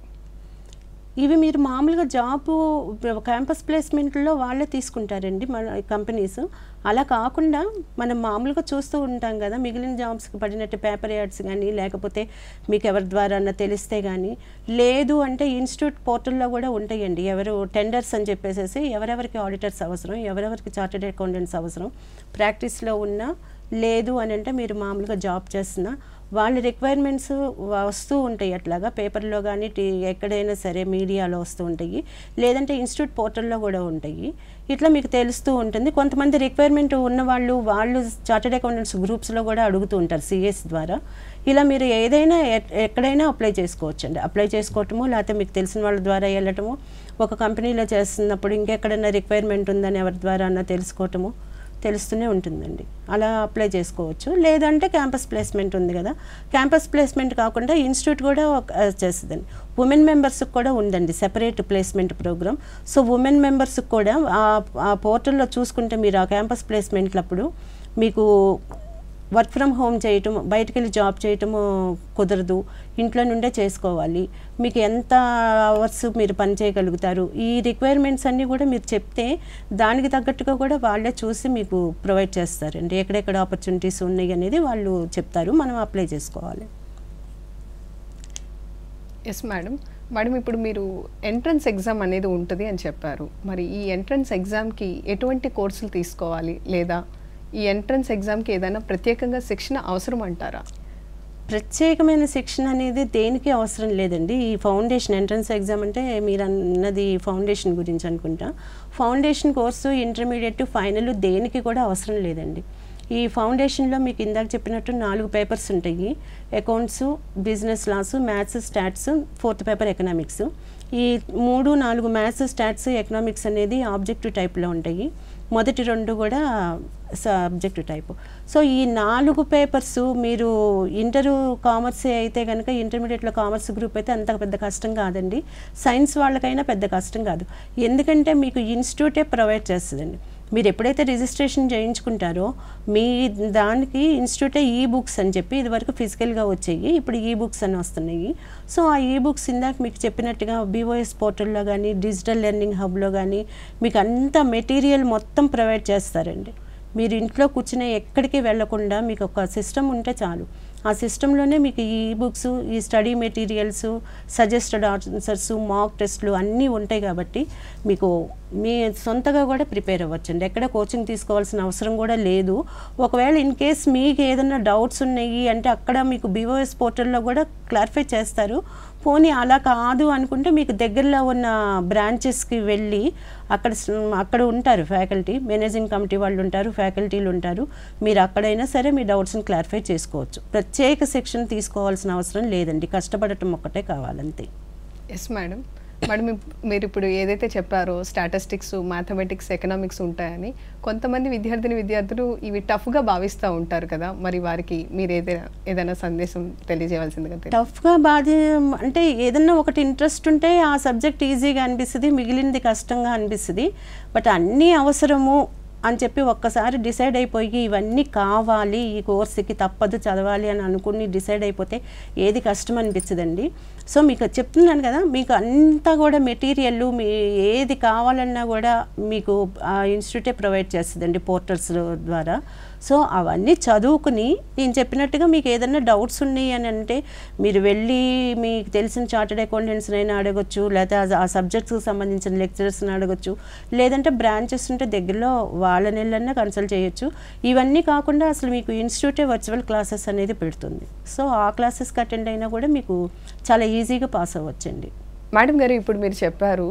[SPEAKER 2] ఇవి మీరు మామూలుగా జాబ్ క్యాంపస్ ప్లేస్మెంట్లో వాళ్ళే తీసుకుంటారండి మన కంపెనీస్ అలా కాకుండా మనం మామూలుగా చూస్తూ ఉంటాం కదా మిగిలిన జాబ్స్కి పడినట్టు పేపర్ యాడ్స్ కానీ లేకపోతే మీకు ఎవరి ద్వారా తెలిస్తే కానీ లేదు అంటే ఇన్స్టిట్యూట్ పోర్టల్లో కూడా ఉంటాయండి ఎవరు టెండర్స్ అని చెప్పేసి ఎవరెవరికి ఆడిటర్స్ అవసరం ఎవరెవరికి చార్టెడ్ అకౌంటెంట్స్ అవసరం ప్రాక్టీస్లో ఉన్నా లేదు అని అంటే మీరు మామూలుగా జాబ్ చేస్తున్నా వాళ్ళ రిక్వైర్మెంట్స్ వస్తూ ఉంటాయి అట్లాగా పేపర్లో కానీ టీ ఎక్కడైనా సరే మీడియాలో వస్తూ ఉంటాయి లేదంటే ఇన్స్టిట్యూట్ పోర్టల్లో కూడా ఉంటాయి ఇట్లా మీకు తెలుస్తూ ఉంటుంది కొంతమంది రిక్వైర్మెంట్ ఉన్న వాళ్ళు వాళ్ళు చార్టెడ్ అకౌంటెంట్స్ గ్రూప్స్లో కూడా అడుగుతూ ఉంటారు సిఎస్ ద్వారా ఇలా మీరు ఏదైనా ఎ- ఎక్కడైనా అప్లై చేసుకోవచ్చండి అప్లై చేసుకోవటము లేకపోతే మీకు తెలిసిన వాళ్ళ ద్వారా వెళ్ళటము ఒక కంపెనీలో చేస్తున్నప్పుడు ఇంకెక్కడైనా రిక్వైర్మెంట్ ఉందని ఎవరి ద్వారా అన్నా తెలుసుకోవటము తెలుస్తూనే ఉంటుందండి అలా అప్లై చేసుకోవచ్చు లేదంటే క్యాంపస్ ప్లేస్మెంట్ ఉంది కదా క్యాంపస్ ప్లేస్మెంట్ కాకుండా ఇన్స్టిట్యూట్ కూడా ఒక- ఆ, చేస్తుందండి ఉమెన్ మెంబర్స్కి కూడా ఉందండి separate placement program so women మెంబర్స్కి కూడా ఆ- ఆ పోర్టల్లో చూసుకుంటే మీరు ఆ క్యాంపస్ ప్లేస్మెంట్లప్పుడు మీకు వర్క్ ఫ్రమ్ హోమ్ చేయటం బయటికి వెళ్ళి జాబ్ చేయటము కుదరదు ఇంట్లో నుండే చేసుకోవాలి మీకు ఎంత అవర్స్ మీరు పని చేయగలుగుతారు ఈ రిక్వైర్మెంట్స్ అన్నీ కూడా మీరు చెప్తే దానికి తగ్గట్టుగా కూడా వాళ్ళే చూసి మీకు ప్రొవైడ్ చేస్తారండి ఎక్కడెక్కడ ఆపర్చునిటీస్ ఉన్నాయి అనేది వాళ్ళు చెప్తారు మనం అప్లై చేసుకోవాలి
[SPEAKER 1] ఎస్ మేడం మేడం ఇప్పుడు మీరు ఎంట్రన్స్ ఎగ్జామ్ అనేది ఉంటుంది అని చెప్పారు మరి ఈ ఎంట్రన్స్ ఎగ్జామ్కి ఎటువంటి కోర్సులు తీసుకోవాలి లేదా ఈ ఎంట్రన్స్ ఎగ్జామ్కి ఏదైనా ప్రత్యేకంగా శిక్షణ అవసరం అంటారా
[SPEAKER 2] ప్రత్యేకమైన శిక్షణ అనేది దేనికి అవసరం లేదండి ఈ ఫౌండేషన్ ఎంట్రన్స్ ఎగ్జామ్ అంటే మీరు అన్నది ఫౌండేషన్ గురించి అనుకుంటా ఫౌండేషన్ కోర్సు ఇంటర్మీడియట్ ఫైనల్ దేనికి కూడా అవసరం లేదండి ఈ ఫౌండేషన్లో మీకు ఇందాక చెప్పినట్టు నాలుగు పేపర్స్ ఉంటాయి accounts business laws maths stats fourth paper economics ఈ మూడు నాలుగు మ్యాథ్స్ స్టాట్స్ ఎకనామిక్స్ అనేది ఆబ్జెక్టివ్ టైప్లో ఉంటాయి మొదటి రెండు కూడా సబ్జెక్ట్ టైప్ సో ఈ నాలుగు పేపర్స్ మీరు ఇంటర్ కామర్స్ అయితే కనుక ఇంటర్మీడియట్లో కామర్స్ గ్రూప్ అయితే అంత పెద్ద కష్టం కాదండి సైన్స్ వాళ్ళకైనా పెద్ద కష్టం కాదు ఎందుకంటే మీకు ఇన్స్టిట్యూటే ప్రొవైడ్ చేస్తుందండి మీరు ఎప్పుడైతే రిజిస్ట్రేషన్ చేయించుకుంటారో మీ దానికి ఇన్స్టిట్యూటే ఈ బుక్స్ అని చెప్పి ఇదివరకు ఫిజికల్గా వచ్చాయి ఇప్పుడు ఈ బుక్స్ అని వస్తున్నాయి సో ఆ ఈ బుక్స్ ఇందాక మీకు చెప్పినట్టుగా బీఓఎస్ పోర్టల్లో కానీ డిజిటల్ లెర్నింగ్ హబ్లో కానీ మీకు అంత మెటీరియల్ మొత్తం ప్రొవైడ్ చేస్తారండి మీరు ఇంట్లో కూర్చునే ఎక్కడికి వెళ్లకుండా మీకు ఒక సిస్టమ్ ఉంటే చాలు ఆ సిస్టంలోనే మీకు ఈ బుక్స్ ఈ study materials suggested answers mock టెస్ట్లు అన్నీ ఉంటాయి కాబట్టి మీకు మీ సొంతగా కూడా ప్రిపేర్ అవ్వచ్చండి ఎక్కడ కోచింగ్ తీసుకోవాల్సిన అవసరం కూడా లేదు ఒకవేళ ఇన్ కేస్ మీకు ఏదైనా డౌట్స్ ఉన్నాయి అంటే అక్కడ మీకు బీఓఎస్ పోర్టల్లో కూడా క్లారిఫై చేస్తారు పోనీ అలా కాదు అనుకుంటే మీకు దగ్గరలో ఉన్న బ్రాంచెస్కి వెళ్ళి అక్కడ స్- అక్కడ ఉంటారు ఫ్యాకల్టీ మేనేజింగ్ కమిటీ వాళ్ళు ఉంటారు ఫ్యాకల్టీలు ఉంటారు మీరు అక్కడైనా సరే మీ డౌట్స్ని క్లారిఫై చేసుకోవచ్చు ప్రత్యేక శిక్షణ తీసుకోవాల్సిన అవసరం లేదండి కష్టపడటం ఒక్కటే కావాలంతే
[SPEAKER 1] ఎస్ మేడం మేడం ఇప్- మీరు ఇప్పుడు ఏదైతే చెప్పారో స్టాటిస్టిక్స్ మ్యాథమెటిక్స్ ఎకనామిక్స్ ఉంటాయని కొంతమంది విద్యార్థిని విద్యార్థులు ఇవి టఫ్గా భావిస్తూ ఉంటారు కదా మరి వారికి మీరు ఏదైనా ఏదైనా సందేశం తెలియజేయవలసిందిగా తెలియదు
[SPEAKER 2] టఫ్గా బాధ అంటే ఏదన్నా ఒకటి ఇంట్రెస్ట్ ఉంటే ఆ సబ్జెక్ట్ ఈజీగా అనిపిస్తుంది మిగిలింది కష్టంగా అనిపిస్తుంది బట్ అన్నీ అవసరము అని చెప్పి ఒక్కసారి డిసైడ్ అయిపోయి ఇవన్నీ కావాలి ఈ కోర్సుకి తప్పదు చదవాలి అని అనుకుని డిసైడ్ అయిపోతే ఏది కష్టం అనిపించదండి సో మీకు చెప్తున్నాను కదా మీకు అంతా కూడా మెటీరియల్ మీ ఏది కావాలన్నా కూడా మీకు ఆ ఇన్స్టిట్యూటే ప్రొవైడ్ చేస్తుందండి పోర్టల్స్ ద్వారా సో అవన్నీ చదువుకుని నేను చెప్పినట్టుగా మీకు ఏదైనా డౌట్స్ ఉన్నాయి అని అంటే మీరు వెళ్ళి మీకు తెలిసిన చార్టెడ్ అకౌంటెంట్స్నైనా అడగొచ్చు లేకపోతే ఆ- ఆ సబ్జెక్ట్స్కి సంబంధించిన లెక్చరర్స్ని అడగొచ్చు లేదంటే బ్రాంచెస్ ఉంటే దగ్గరలో వాళ్ళని వెళ్ళన్నా కన్సల్ట్ చేయొచ్చు ఇవన్నీ కాకుండా అసలు మీకు ఇన్స్టిట్యూటే వర్చువల్ క్లాసెస్ అనేది పెడుతుంది సో ఆ క్లాసెస్కి అటెండ్ అయినా కూడా మీకు చాలా ఈజీగా పాస్ అవ్వచ్చండి
[SPEAKER 1] మేడం గారు ఇప్పుడు మీరు చెప్పారు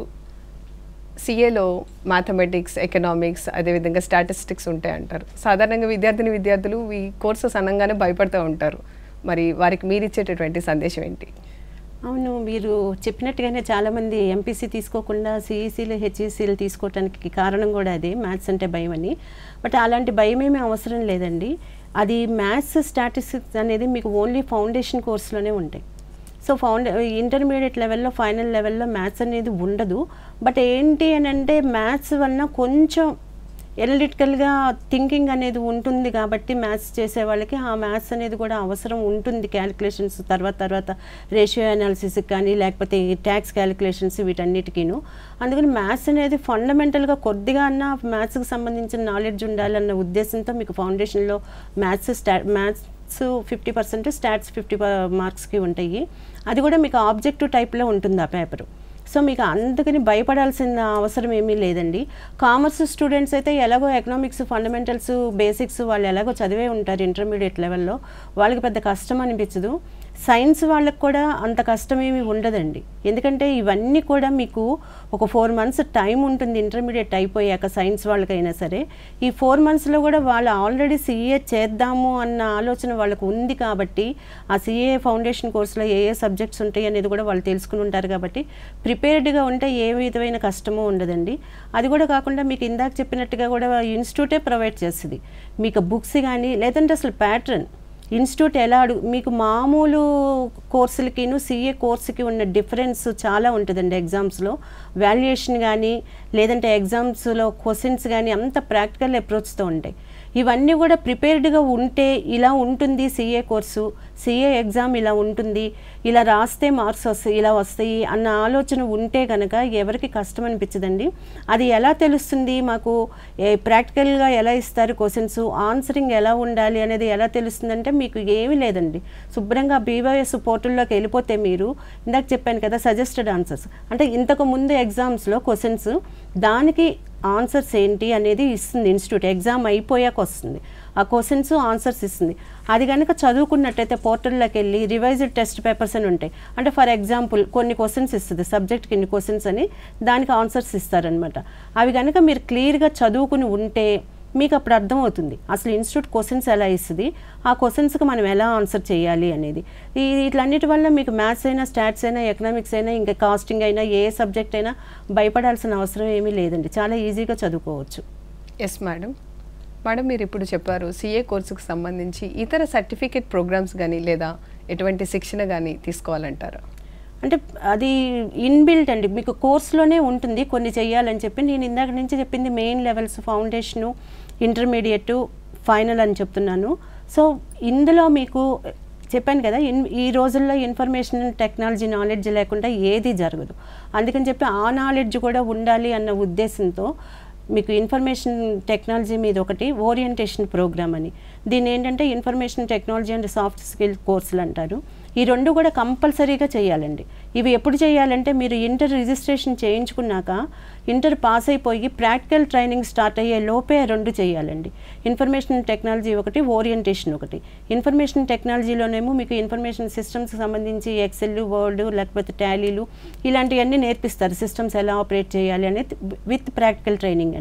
[SPEAKER 1] సిఏలో మ్యాథమెటిక్స్ ఎకనామిక్స్ అదేవిధంగా స్టాటిస్టిక్స్ ఉంటాయి అంటారు సాధారణంగా విద్యార్థిని విద్యార్థులు ఈ కోర్సెస్ అనగానే భయపడుతూ ఉంటారు మరి వారికి మీరు ఇచ్చేటటువంటి సందేశం ఏంటి
[SPEAKER 2] అవును మీరు చెప్పినట్టుగానే చాలామంది ఎంపీసీ తీసుకోకుండా సిఈసీలు హెచ్ఈసీలు తీసుకోవటానికి కారణం కూడా అదే మ్యాథ్స్ అంటే భయం అని బట్ అలాంటి భయం ఏమీ అవసరం లేదండి అది మ్యాథ్స్ స్టాటిస్టిక్స్ అనేది మీకు ఓన్లీ ఫౌండేషన్ కోర్సులోనే ఉంటాయి సో ఫౌండ్ ఇంటర్మీడియట్ లెవెల్లో ఫైనల్ లెవెల్లో మ్యాథ్స్ అనేది ఉండదు బట్ ఏంటి అని అంటే మ్యాథ్స్ వలన కొంచెం ఎనలిటికల్గా థింకింగ్ అనేది ఉంటుంది కాబట్టి మ్యాథ్స్ చేసే వాళ్ళకి ఆ మ్యాథ్స్ అనేది కూడా అవసరం ఉంటుంది క్యాలిక్యులేషన్స్ తర్వాత తర్వాత రేషియో అనాలిసిస్కి కానీ లేకపోతే ట్యాక్స్ క్యాలిక్యులేషన్స్ వీటన్నిటికీను అందుకని మ్యాథ్స్ అనేది ఫండమెంటల్గా కొద్దిగా అన్న మ్యాథ్స్కి సంబంధించిన నాలెడ్జ్ ఉండాలన్న ఉద్దేశంతో మీకు ఫౌండేషన్లో మ్యాథ్స్ స్టా maths fifty percent stats fifty మార్క్స్కి ఉంటాయి అది కూడా మీకు ఆబ్జెక్టివ్ టైప్లో ఉంటుంది ఆ పేపరు సో మీకు అందుకని భయపడాల్సిన అవసరం ఏమీ లేదండి కామర్స్ స్టూడెంట్స్ అయితే ఎలాగో ఎకనామిక్స్ ఫండమెంటల్స్ బేసిక్స్ వాళ్ళు ఎలాగో చదివే ఉంటారు ఇంటర్మీడియట్ లెవెల్లో వాళ్ళకి పెద్ద కష్టం అనిపించదు సైన్స్ వాళ్ళకి కూడా అంత కష్టమేమి ఉండదండి ఎందుకంటే ఇవన్నీ కూడా మీకు ఒక ఫోర్ మంత్స్ టైం ఉంటుంది ఇంటర్మీడియట్ అయిపోయాక సైన్స్ వాళ్ళకైనా సరే ఈ ఫోర్ మంత్స్లో కూడా వాళ్ళు ఆల్రెడీ సీఏ చేద్దాము అన్న ఆలోచన వాళ్ళకు ఉంది కాబట్టి ఆ సీఏ ఫౌండేషన్ కోర్సులో ఏ ఏ సబ్జెక్ట్స్ ఉంటాయి అనేది కూడా వాళ్ళు తెలుసుకుని ఉంటారు కాబట్టి ప్రిపేర్డ్గా ఉంటే ఏ విధమైన కష్టమూ ఉండదండి అది కూడా కాకుండా మీకు ఇందాక చెప్పినట్టుగా కూడా ఇన్స్టిట్యూటే ప్రొవైడ్ చేస్తుంది మీకు బుక్స్ కానీ లేదంటే అసలు ప్యాటర్న్ ఇన్స్టిట్యూట్ ఎలా అడుగు మీకు మామూలు కోర్సులకిను సిఏ కోర్సుకి ఉన్న డిఫరెన్స్ చాలా ఉంటుందండి ఎగ్జామ్స్లో వాల్యుయేషన్ కానీ లేదంటే ఎగ్జామ్స్లో క్వశ్చన్స్ కానీ అంత ప్రాక్టికల్ అప్రోచ్తో ఉంటాయి ఇవన్నీ కూడా ప్రిపేర్డ్గా ఉంటే ఇలా ఉంటుంది సిఏ కోర్సు సిఏ ఎగ్జామ్ ఇలా ఉంటుంది ఇలా రాస్తే మార్క్స్ వస్తాయి ఇలా వస్తాయి అన్న ఆలోచన ఉంటే కనుక ఎవరికి కష్టం అనిపించదండి అది ఎలా తెలుస్తుంది మాకు ప్రాక్టికల్గా ఎలా ఇస్తారు క్వశ్చన్స్ ఆన్సరింగ్ ఎలా ఉండాలి అనేది ఎలా తెలుస్తుందంటే మీకు ఏమీ లేదండి శుభ్రంగా బీవైఎస్ పోర్టల్లోకి వెళ్ళిపోతే మీరు ఇందాక చెప్పాను కదా సజెస్టెడ్ ఆన్సర్స్ అంటే ఇంతకు ముందు ఎగ్జామ్స్లో క్వశ్చన్స్ దానికి ఆన్సర్స్ ఏంటి అనేది ఇస్తుంది ఇన్స్టిట్యూట్ ఎగ్జామ్ అయిపోయాక వస్తుంది ఆ క్వశ్చన్స్ ఆన్సర్స్ ఇస్తుంది అది కనుక చదువుకున్నట్టయితే పోర్టల్లోకి వెళ్ళి రివైజ్డ్ టెస్ట్ పేపర్స్ అని ఉంటాయి అంటే ఫర్ ఎగ్జాంపుల్ కొన్ని క్వశ్చన్స్ ఇస్తుంది సబ్జెక్ట్కి ఇన్ని క్వశ్చన్స్ అని దానికి ఆన్సర్స్ ఇస్తారనమాట అవి కనుక మీరు క్లియర్గా చదువుకుని ఉంటే మీకు అప్పుడు అర్థమవుతుంది అసలు ఇన్స్టిట్యూట్ క్వశ్చన్స్ ఎలా ఇస్తుంది ఆ క్వశ్చన్స్కి మనం ఎలా ఆన్సర్ చేయాలి అనేది ఈ ఇట్లన్నిటి వల్ల మీకు మ్యాథ్స్ అయినా స్టాట్స్ అయినా ఎకనామిక్స్ అయినా ఇంకా కాస్టింగ్ అయినా ఏ సబ్జెక్ట్ అయినా భయపడాల్సిన అవసరం ఏమీ లేదండి చాలా ఈజీగా చదువుకోవచ్చు
[SPEAKER 1] ఎస్ మేడం మేడం మీరు ఇప్పుడు చెప్పారు సిఏ కోర్సుకు సంబంధించి ఇతర సర్టిఫికేట్ ప్రోగ్రామ్స్ కానీ లేదా ఎటువంటి శిక్షణ కానీ తీసుకోవాలంటారా
[SPEAKER 2] అంటే అది ఇన్బిల్ట్ అండి మీకు కోర్సులోనే ఉంటుంది కొన్ని చెయ్యాలని చెప్పి నేను ఇందాక నుంచి చెప్పింది main levels foundation intermediate final అని చెప్తున్నాను సో ఇందులో మీకు చెప్పాను కదా ఇన్ ఈ రోజుల్లో ఇన్ఫర్మేషన్ టెక్నాలజీ నాలెడ్జ్ లేకుండా ఏది జరగదు అందుకని చెప్పి ఆ నాలెడ్జ్ కూడా ఉండాలి అన్న ఉద్దేశంతో మీకు ఇన్ఫర్మేషన్ టెక్నాలజీ మీద ఒకటి ఓరియంటేషన్ ప్రోగ్రామ్ అని దీని ఏంటంటే information technology and soft skill కోర్సులు అంటారు ఈ రెండు కూడా కంపల్సరీగా చేయాలండి ఇవి ఎప్పుడు చేయాలంటే మీరు ఇంటర్ రిజిస్ట్రేషన్ చేయించుకున్నాక ఇంటర్ పాస్ అయిపోయి ప్రాక్టికల్ ట్రైనింగ్ స్టార్ట్ అయ్యే లోపే రెండు చేయాలండి ఇన్ఫర్మేషన్ టెక్నాలజీ ఒకటి ఓరియంటేషన్ ఒకటి ఇన్ఫర్మేషన్ టెక్నాలజీలోనేమో మీకు ఇన్ఫర్మేషన్ సిస్టమ్స్కి సంబంధించి ఎక్సెల్ వర్డ్ లేకపోతే టాలీలు ఇలాంటివన్నీ నేర్పిస్తారు సిస్టమ్స్ ఎలా ఆపరేట్ చేయాలి అనేది విత్ ప్రాక్టికల్ ట్రైనింగ్ అండి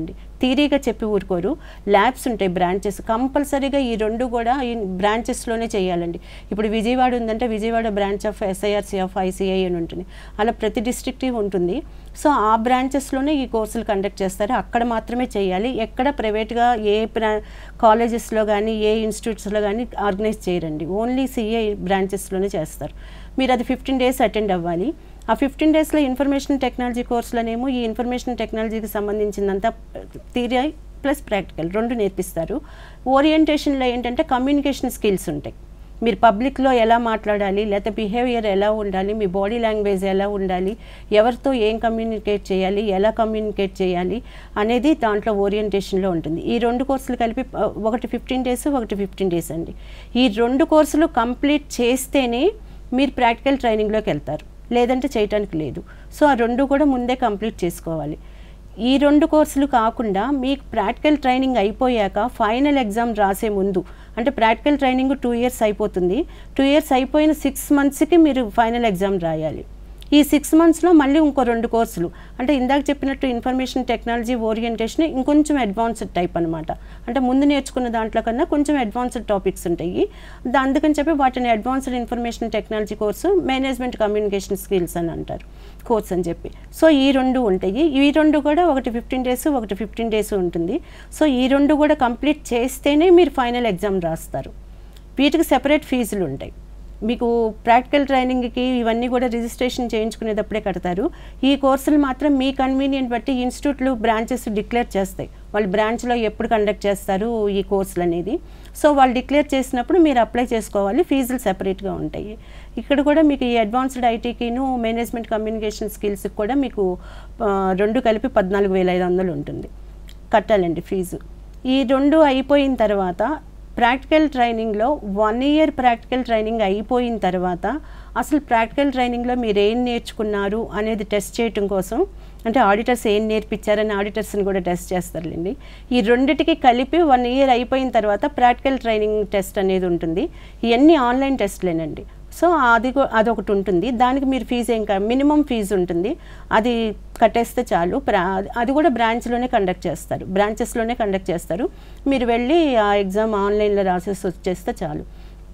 [SPEAKER 2] థీరీగా చెప్పి ఊరుకోరు ల్యాబ్స్ ఉంటాయి బ్రాంచెస్ కంపల్సరీగా ఈ రెండు కూడా ఈ బ్రాంచెస్లోనే చేయాలండి ఇప్పుడు విజయవాడ ఉందంటే Vijayawada branch of SIRC of ICI అని ఉంటుంది అలా ప్రతి డిస్ట్రిక్ట్ ఉంటుంది సో ఆ బ్రాంచెస్లోనే ఈ కోర్సులు కండక్ట్ చేస్తారు అక్కడ మాత్రమే చేయాలి ఎక్కడ ప్రైవేట్గా ఏ బ్రా కాలేజెస్లో కానీ ఏ ఇన్స్టిట్యూట్స్లో కానీ ఆర్గనైజ్ చేయరండి ఓన్లీ సిఏ బ్రాంచెస్లోనే చేస్తారు మీరు అది ఫిఫ్టీన్ డేస్ అటెండ్ అవ్వాలి ఆ ఫిఫ్టీన్ డేస్లో ఇన్ఫర్మేషన్ టెక్నాలజీ కోర్సులోనేమో ఈ ఇన్ఫర్మేషన్ టెక్నాలజీకి సంబంధించిందంతా థియరీ ప్లస్ ప్రాక్టికల్ రెండు నేర్పిస్తారు ఓరియంటేషన్లో ఏంటంటే కమ్యూనికేషన్ స్కిల్స్ ఉంటాయి మీరు పబ్లిక్లో ఎలా మాట్లాడాలి లేకపోతే బిహేవియర్ ఎలా ఉండాలి మీ బాడీ లాంగ్వేజ్ ఎలా ఉండాలి ఎవరితో ఏం కమ్యూనికేట్ చేయాలి ఎలా కమ్యూనికేట్ చేయాలి అనేది దాంట్లో ఓరియంటేషన్లో ఉంటుంది ఈ రెండు కోర్సులు కలిపి ఆ, ఒకటి ఫిఫ్టీన్ డేస్ ఒకటి ఫిఫ్టీన్ డేస్ అండి ఈ రెండు కోర్సులు కంప్లీట్ చేస్తేనే మీరు ప్రాక్టికల్ ట్రైనింగ్లోకి వెళ్తారు లేదంటే చేయటానికి లేదు సో ఆ రెండు కూడా ముందే కంప్లీట్ చేసుకోవాలి ఈ రెండు కోర్సులు కాకుండా మీకు ప్రాక్టికల్ ట్రైనింగ్ అయిపోయాక ఫైనల్ ఎగ్జామ్ రాసే ముందు అంటే ప్రాక్టికల్ ట్రైనింగ్ టూ ఇయర్స్ అయిపోతుంది టూ ఇయర్స్ అయిపోయిన సిక్స్ మంత్స్కి మీరు ఫైనల్ ఎగ్జామ్ రాయాలి ఈ సిక్స్ మంత్స్లో మళ్ళీ ఇంకో రెండు కోర్సులు అంటే ఇందాక చెప్పినట్టు ఇన్ఫర్మేషన్ టెక్నాలజీ ఓరియంటేషన్ ఇంకొంచెం అడ్వాన్స్డ్ టైప్ అనమాట అంటే ముందు నేర్చుకున్న దాంట్లో కన్నా కొంచెం అడ్వాన్స్డ్ టాపిక్స్ ఉంటాయి దా- అందుకని చెప్పి వాటిని advanced information technology course management communication skills అని అంటారు కోర్స్ అని చెప్పి సో ఈ రెండు ఉంటాయి ఈ రెండు కూడా ఒకటి ఫిఫ్టీన్ డేస్ ఒకటి ఫిఫ్టీన్ డేస్ ఉంటుంది సో ఈ రెండు కూడా కంప్లీట్ చేస్తేనే మీరు ఫైనల్ ఎగ్జామ్ రాస్తారు వీటికి సెపరేట్ ఫీజులు ఉంటాయి మీకు ప్రాక్టికల్ ట్రైనింగ్కి ఇవన్నీ కూడా రిజిస్ట్రేషన్ చేయించుకునేటప్పుడే కడతారు ఈ కోర్సులు మాత్రం మీ కన్వీనియంట్ బట్టి ఇన్స్టిట్యూట్లు బ్రాంచెస్ డిక్లేర్ చేస్తాయి వాళ్ళు బ్రాంచ్లో ఎప్పుడు కండక్ట్ చేస్తారు ఈ కోర్సులు అనేది సో వాళ్ళు డిక్లేర్ చేసినప్పుడు మీరు అప్లై చేసుకోవాలి ఫీజులు సెపరేట్గా ఉంటాయి ఇక్కడ కూడా మీకు ఈ అడ్వాన్స్డ్ ఐటీకిను మేనేజ్మెంట్ కమ్యూనికేషన్ స్కిల్స్కి కూడా మీకు ఆ, రెండు కలిపి పద్నాలుగు వేల ఐదు వందలు ఉంటుంది కట్టాలండి ఫీజు ఈ రెండు అయిపోయిన తర్వాత ప్రాక్టికల్ ట్రైనింగ్లో వన్ ఇయర్ ప్రాక్టికల్ ట్రైనింగ్ అయిపోయిన తర్వాత అసలు ప్రాక్టికల్ ట్రైనింగ్లో మీరు ఏం నేర్చుకున్నారు అనేది టెస్ట్ చేయటం కోసం అంటే ఆడిటర్స్ ఏం నేర్పించారని ఆడిటర్స్ని కూడా టెస్ట్ చేస్తారులేండి ఈ రెండిటికి కలిపి వన్ ఇయర్ అయిపోయిన తర్వాత ప్రాక్టికల్ ట్రైనింగ్ టెస్ట్ అనేది ఉంటుంది ఇవన్నీ ఆన్లైన్ టెస్ట్లేనండి సో అది కూ- అదొకటి ఉంటుంది దానికి మీరు ఫీజు ఏం మినిమం ఫీజు ఉంటుంది అది కట్టేస్తే చాలు ప్రా అది కూడా బ్రాంచ్లోనే కండక్ట్ చేస్తారు బ్రాంచెస్లోనే కండక్ట్ చేస్తారు మీరు వెళ్ళి ఆ ఎగ్జామ్ ఆన్లైన్లో రాసేసి వచ్చేస్తే చాలు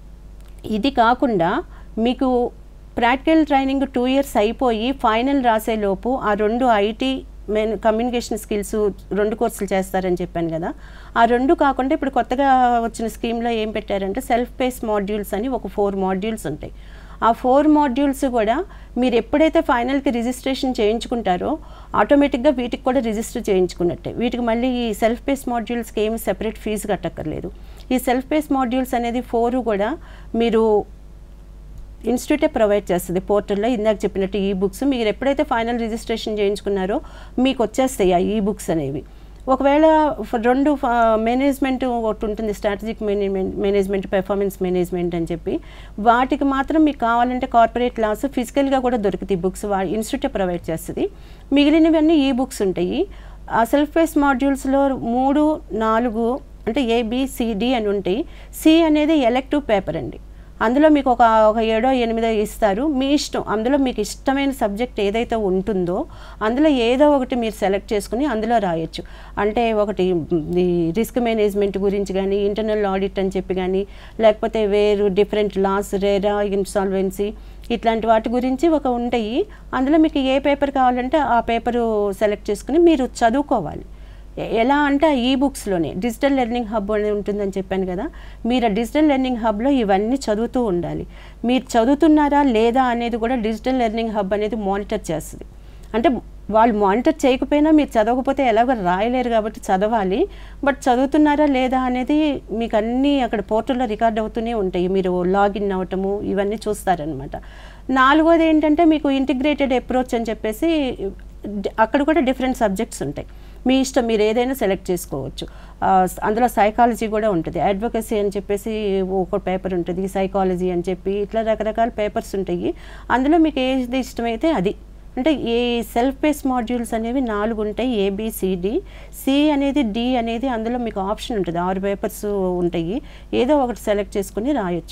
[SPEAKER 2] ఇది కాకుండా మీకు ప్రాక్టికల్ ట్రైనింగ్ టూ ఇయర్స్ అయిపోయి ఫైనల్ రాసేలోపు ఆ రెండు ఐటీ మెయిన్ కమ్యూనికేషన్ స్కిల్స్ రెండు కోర్సులు చేస్తారని చెప్పాను కదా ఆ రెండు కాకుండా ఇప్పుడు కొత్తగా వచ్చిన స్కీమ్లో ఏం పెట్టారంటే సెల్ఫ్ పేస్ మాడ్యూల్స్ అని ఒక ఫోర్ మాడ్యూల్స్ ఉంటాయి ఆ ఫోర్ మాడ్యూల్స్ కూడా మీరు ఎప్పుడైతే ఫైనల్కి రిజిస్ట్రేషన్ చేయించుకుంటారో ఆటోమేటిక్గా వీటికి కూడా రిజిస్టర్ చేయించుకున్నట్టే వీటికి మళ్ళీ ఈ సెల్ఫ్ పేస్ మాడ్యూల్స్కి ఏమి సెపరేట్ ఫీజు కట్టక్కర్లేదు ఈ సెల్ఫ్ పేస్ మాడ్యూల్స్ అనేది ఫోర్ కూడా మీరు ఇన్స్టిట్యూటే ప్రొవైడ్ చేస్తుంది పోర్టల్లో ఇందాక చెప్పినట్టు ఈ బుక్స్ మీరు ఎప్పుడైతే ఫైనల్ రిజిస్ట్రేషన్ చేయించుకున్నారో మీకు వచ్చేస్తాయి ఆ ఈ బుక్స్ అనేవి ఒకవేళ ఫ- రెండు మేనేజ్మెంట్ ఒకటి ఉంటుంది strategic management management performance management అని చెప్పి వాటికి మాత్రం మీకు కావాలంటే కార్పొరేట్ లాస్ ఫిజికల్గా కూడా దొరుకుతాయి బుక్స్ వా ఇన్స్టిట్యూటే ప్రొవైడ్ చేస్తుంది మిగిలినవన్నీ ఈ బుక్స్ ఉంటాయి ఆ సెల్ఫ్ బేస్ మాడ్యూల్స్లో మూడు నాలుగు అంటే ఏబిసిడి అని ఉంటాయి సి అనేది ఎలెక్టివ్ పేపర్ అండి అందులో మీకు ఒక ఒక ఏడో ఎనిమిదో ఇస్తారు మీ ఇష్టం అందులో మీకు ఇష్టమైన సబ్జెక్ట్ ఏదైతే ఉంటుందో అందులో ఏదో ఒకటి మీరు సెలెక్ట్ చేసుకుని అందులో రాయొచ్చు అంటే ఒకటి ఈ రిస్క్ మేనేజ్మెంట్ గురించి కానీ ఇంటర్నల్ ఆడిట్ అని చెప్పి కానీ లేకపోతే వేరు డిఫరెంట్ లాస్ రేరా ఇన్సాల్వెన్సీ ఇట్లాంటి వాటి గురించి ఒక ఉంటాయి అందులో మీకు ఏ పేపర్ కావాలంటే ఆ పేపరు సెలెక్ట్ చేసుకుని మీరు చదువుకోవాలి ఎ- ఎలా అంటే ఆ ఈ బుక్స్లోనే డిజిటల్ లెర్నింగ్ హబ్ అనేది ఉంటుందని చెప్పాను కదా మీరు ఆ డిజిటల్ లెర్నింగ్ హబ్లో ఇవన్నీ చదువుతూ ఉండాలి మీరు చదువుతున్నారా లేదా అనేది కూడా డిజిటల్ లెర్నింగ్ హబ్ అనేది మానిటర్ చేస్తుంది అంటే వాళ్ళు మానిటర్ చేయకపోయినా మీరు చదవకపోతే ఎలాగో రాయలేరు కాబట్టి చదవాలి బట్ చదువుతున్నారా లేదా అనేది మీకు అన్నీ అక్కడ పోర్టల్లో రికార్డ్ అవుతూనే ఉంటాయి మీరు లాగిన్ అవ్వటము ఇవన్నీ చూస్తారనమాట నాలుగోది ఏంటంటే మీకు ఇంటిగ్రేటెడ్ అప్రోచ్ అని చెప్పేసి డి- అక్కడ కూడా డిఫరెంట్ సబ్జెక్ట్స్ ఉంటాయి మీ ఇష్టం మీరు ఏదైనా సెలెక్ట్ చేసుకోవచ్చు ఆ, స- అందులో సైకాలజీ కూడా ఉంటుంది అడ్వకసీ అని చెప్పేసి ఒక పేపర్ ఉంటుంది సైకాలజీ అని చెప్పి ఇట్లా రకరకాల పేపర్స్ ఉంటాయి అందులో మీకు ఏది ఇష్టమైతే అది అంటే ఏ సెల్ఫ్ బేస్ మాడ్యూల్స్ అనేవి నాలుగు ఉంటాయి ఏబిసిడి సి అనేది డి అనేది అందులో మీకు ఆప్షన్ ఉంటుంది ఆరు పేపర్స్ ఉంటాయి ఏదో ఒకటి సెలెక్ట్ చేసుకుని రాయొచ్చు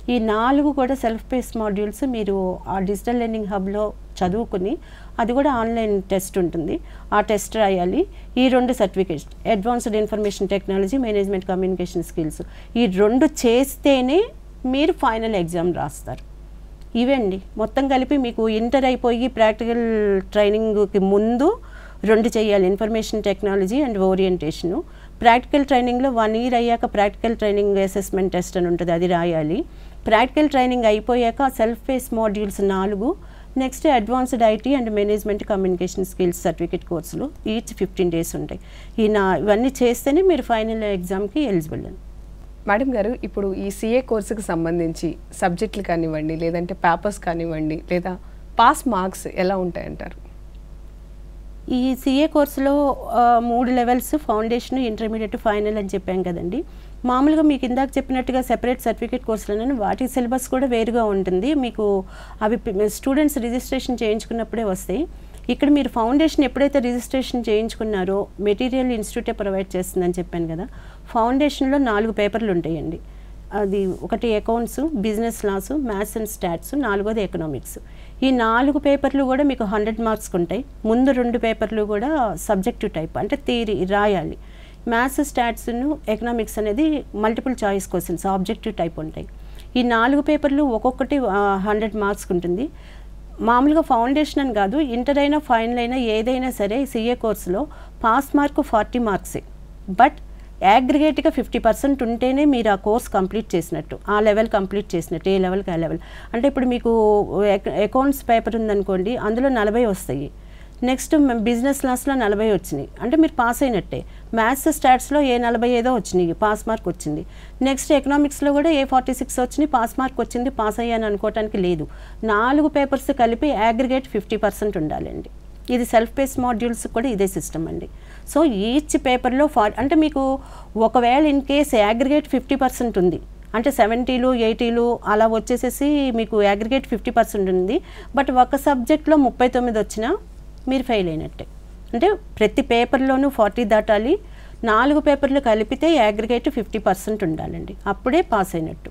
[SPEAKER 2] ఈ నాలుగు కూడా సెల్ఫ్ పేస్ మాడ్యూల్స్ మీరు ఆ డిజిటల్ లెర్నింగ్ హబ్లో చదువుకుని అది కూడా ఆన్లైన్ టెస్ట్ ఉంటుంది ఆ టెస్ట్ రాయాలి ఈ రెండు certificates advanced information technology management communication skills ఈ రెండు చేస్తేనే మీరు ఫైనల్ ఎగ్జామ్ రాస్తారు ఇవండి మొత్తం కలిపి మీకు ఇంటర్ అయిపోయి ప్రాక్టికల్ ట్రైనింగ్కి ముందు రెండు చేయాలి information technology and orientation practical ట్రైనింగ్లో వన్ ఇయర్ అయ్యాక ప్రాక్టికల్ ట్రైనింగ్ అసెస్మెంట్ టెస్ట్ అని ఉంటుంది అది రాయాలి ప్రాక్టికల్ ట్రైనింగ్ అయిపోయాక సెల్ఫ్ ఫేస్ మాడ్యూల్స్ నాలుగు next advanced IT and management communication skills certificate కోర్సులు ఈచ్ ఫిఫ్టీన్ డేస్ ఉంటాయి ఈ నా ఇవన్నీ చేస్తేనే మీరు ఫైనల్ ఎగ్జామ్కి ఎలిజిబుల్ అండి
[SPEAKER 1] మేడం గారు ఇప్పుడు ఈ సిఏ కోర్సుకు సంబంధించి సబ్జెక్టులు కానివ్వండి లేదంటే పేపర్స్ కానివ్వండి లేదా పాస్ మార్క్స్ ఎలా ఉంటాయంటారు
[SPEAKER 2] ఈ సిఏ కోర్సులో ఆ, మూడు లెవెల్స్ ఫౌండేషన్ ఇంటర్మీడియట్ ఫైనల్ అని చెప్పాం కదండి మామూలుగా మీకు ఇందాక చెప్పినట్టుగా సెపరేట్ సర్టిఫికేట్ కోర్సులను వాటి సిలబస్ కూడా వేరుగా ఉంటుంది మీకు అవి స్టూడెంట్స్ రిజిస్ట్రేషన్ చేయించుకున్నప్పుడే వస్తాయి ఇక్కడ మీరు ఫౌండేషన్ ఎప్పుడైతే రిజిస్ట్రేషన్ చేయించుకున్నారో మెటీరియల్ ఇన్స్టిట్యూటే ప్రొవైడ్ చేస్తుందని చెప్పాను కదా ఫౌండేషన్లో నాలుగు పేపర్లు ఉంటాయండి అది ఒకటి accounts business laws maths and stats నాలుగోది ఎకనామిక్స్ ఈ నాలుగు పేపర్లు కూడా మీకు హండ్రెడ్ మార్క్స్ ఉంటాయి ముందు రెండు పేపర్లు కూడా సబ్జెక్టివ్ టైప్ అంటే థియరీ రాయాలి మ్యాథ్స్ స్టాట్స్ను ఎకనామిక్స్ అనేది multiple choice questions objective type ఉంటాయి ఈ నాలుగు పేపర్లు ఒక్కొక్కటి హండ్రెడ్ మార్క్స్ ఉంటుంది మామూలుగా ఫౌండేషన్ అని కాదు ఇంటర్ అయినా ఫైనల్ అయినా ఏదైనా సరే సిఏ కోర్సులో పాస్ మార్క్ ఫార్టీ మార్క్సే బట్ యాగ్రిగేట్గా ఫిఫ్టీ పర్సెంట్ ఉంటేనే మీరు ఆ కోర్స్ కంప్లీట్ చేసినట్టు ఆ లెవెల్ కంప్లీట్ చేసినట్టు ఏ లెవెల్కి ఆ లెవెల్ అంటే ఇప్పుడు మీకు అకౌంట్స్ పేపర్ ఉందనుకోండి అందులో నలభై వస్తాయి నెక్స్ట్ బిజినెస్ క్లాస్లో నలభై వచ్చినాయి అంటే మీరు పాస్ అయినట్టే మ్యాథ్స్ స్టాట్స్లో ఏ నలభై ఐదో వచ్చినాయి పాస్ మార్క్ వచ్చింది నెక్స్ట్ ఎకనామిక్స్లో కూడా ఏ ఫార్టీ సిక్స్ వచ్చినాయి పాస్ మార్క్ వచ్చింది పాస్ అయ్యాను అనుకోవటానికి లేదు నాలుగు పేపర్స్ కలిపి అగ్రిగేట్ ఫిఫ్టీ పర్సెంట్ ఉండాలండి ఇది సెల్ఫ్ పేస్ మాడ్యూల్స్ కూడా ఇదే సిస్టమ్ అండి సో ఈచ్ పేపర్లో ఫా అంటే మీకు ఒకవేళ in case aggregate fifty percent ఉంది అంటే సెవెంటీలు ఎయిటీలు అలా వచ్చేసేసి మీకు అగ్రిగేట్ ఫిఫ్టీ పర్సెంట్ ఉంది బట్ ఒక సబ్జెక్ట్లో ముప్పై తొమ్మిది వచ్చినా మీరు ఫెయిల్ అయినట్టే అంటే ప్రతి పేపర్లోనూ ఫార్టీ దాటాలి నాలుగు పేపర్లు కలిపితే అగ్రిగేట్ ఫిఫ్టీ పర్సెంట్ ఉండాలండి అప్పుడే పాస్ అయినట్టు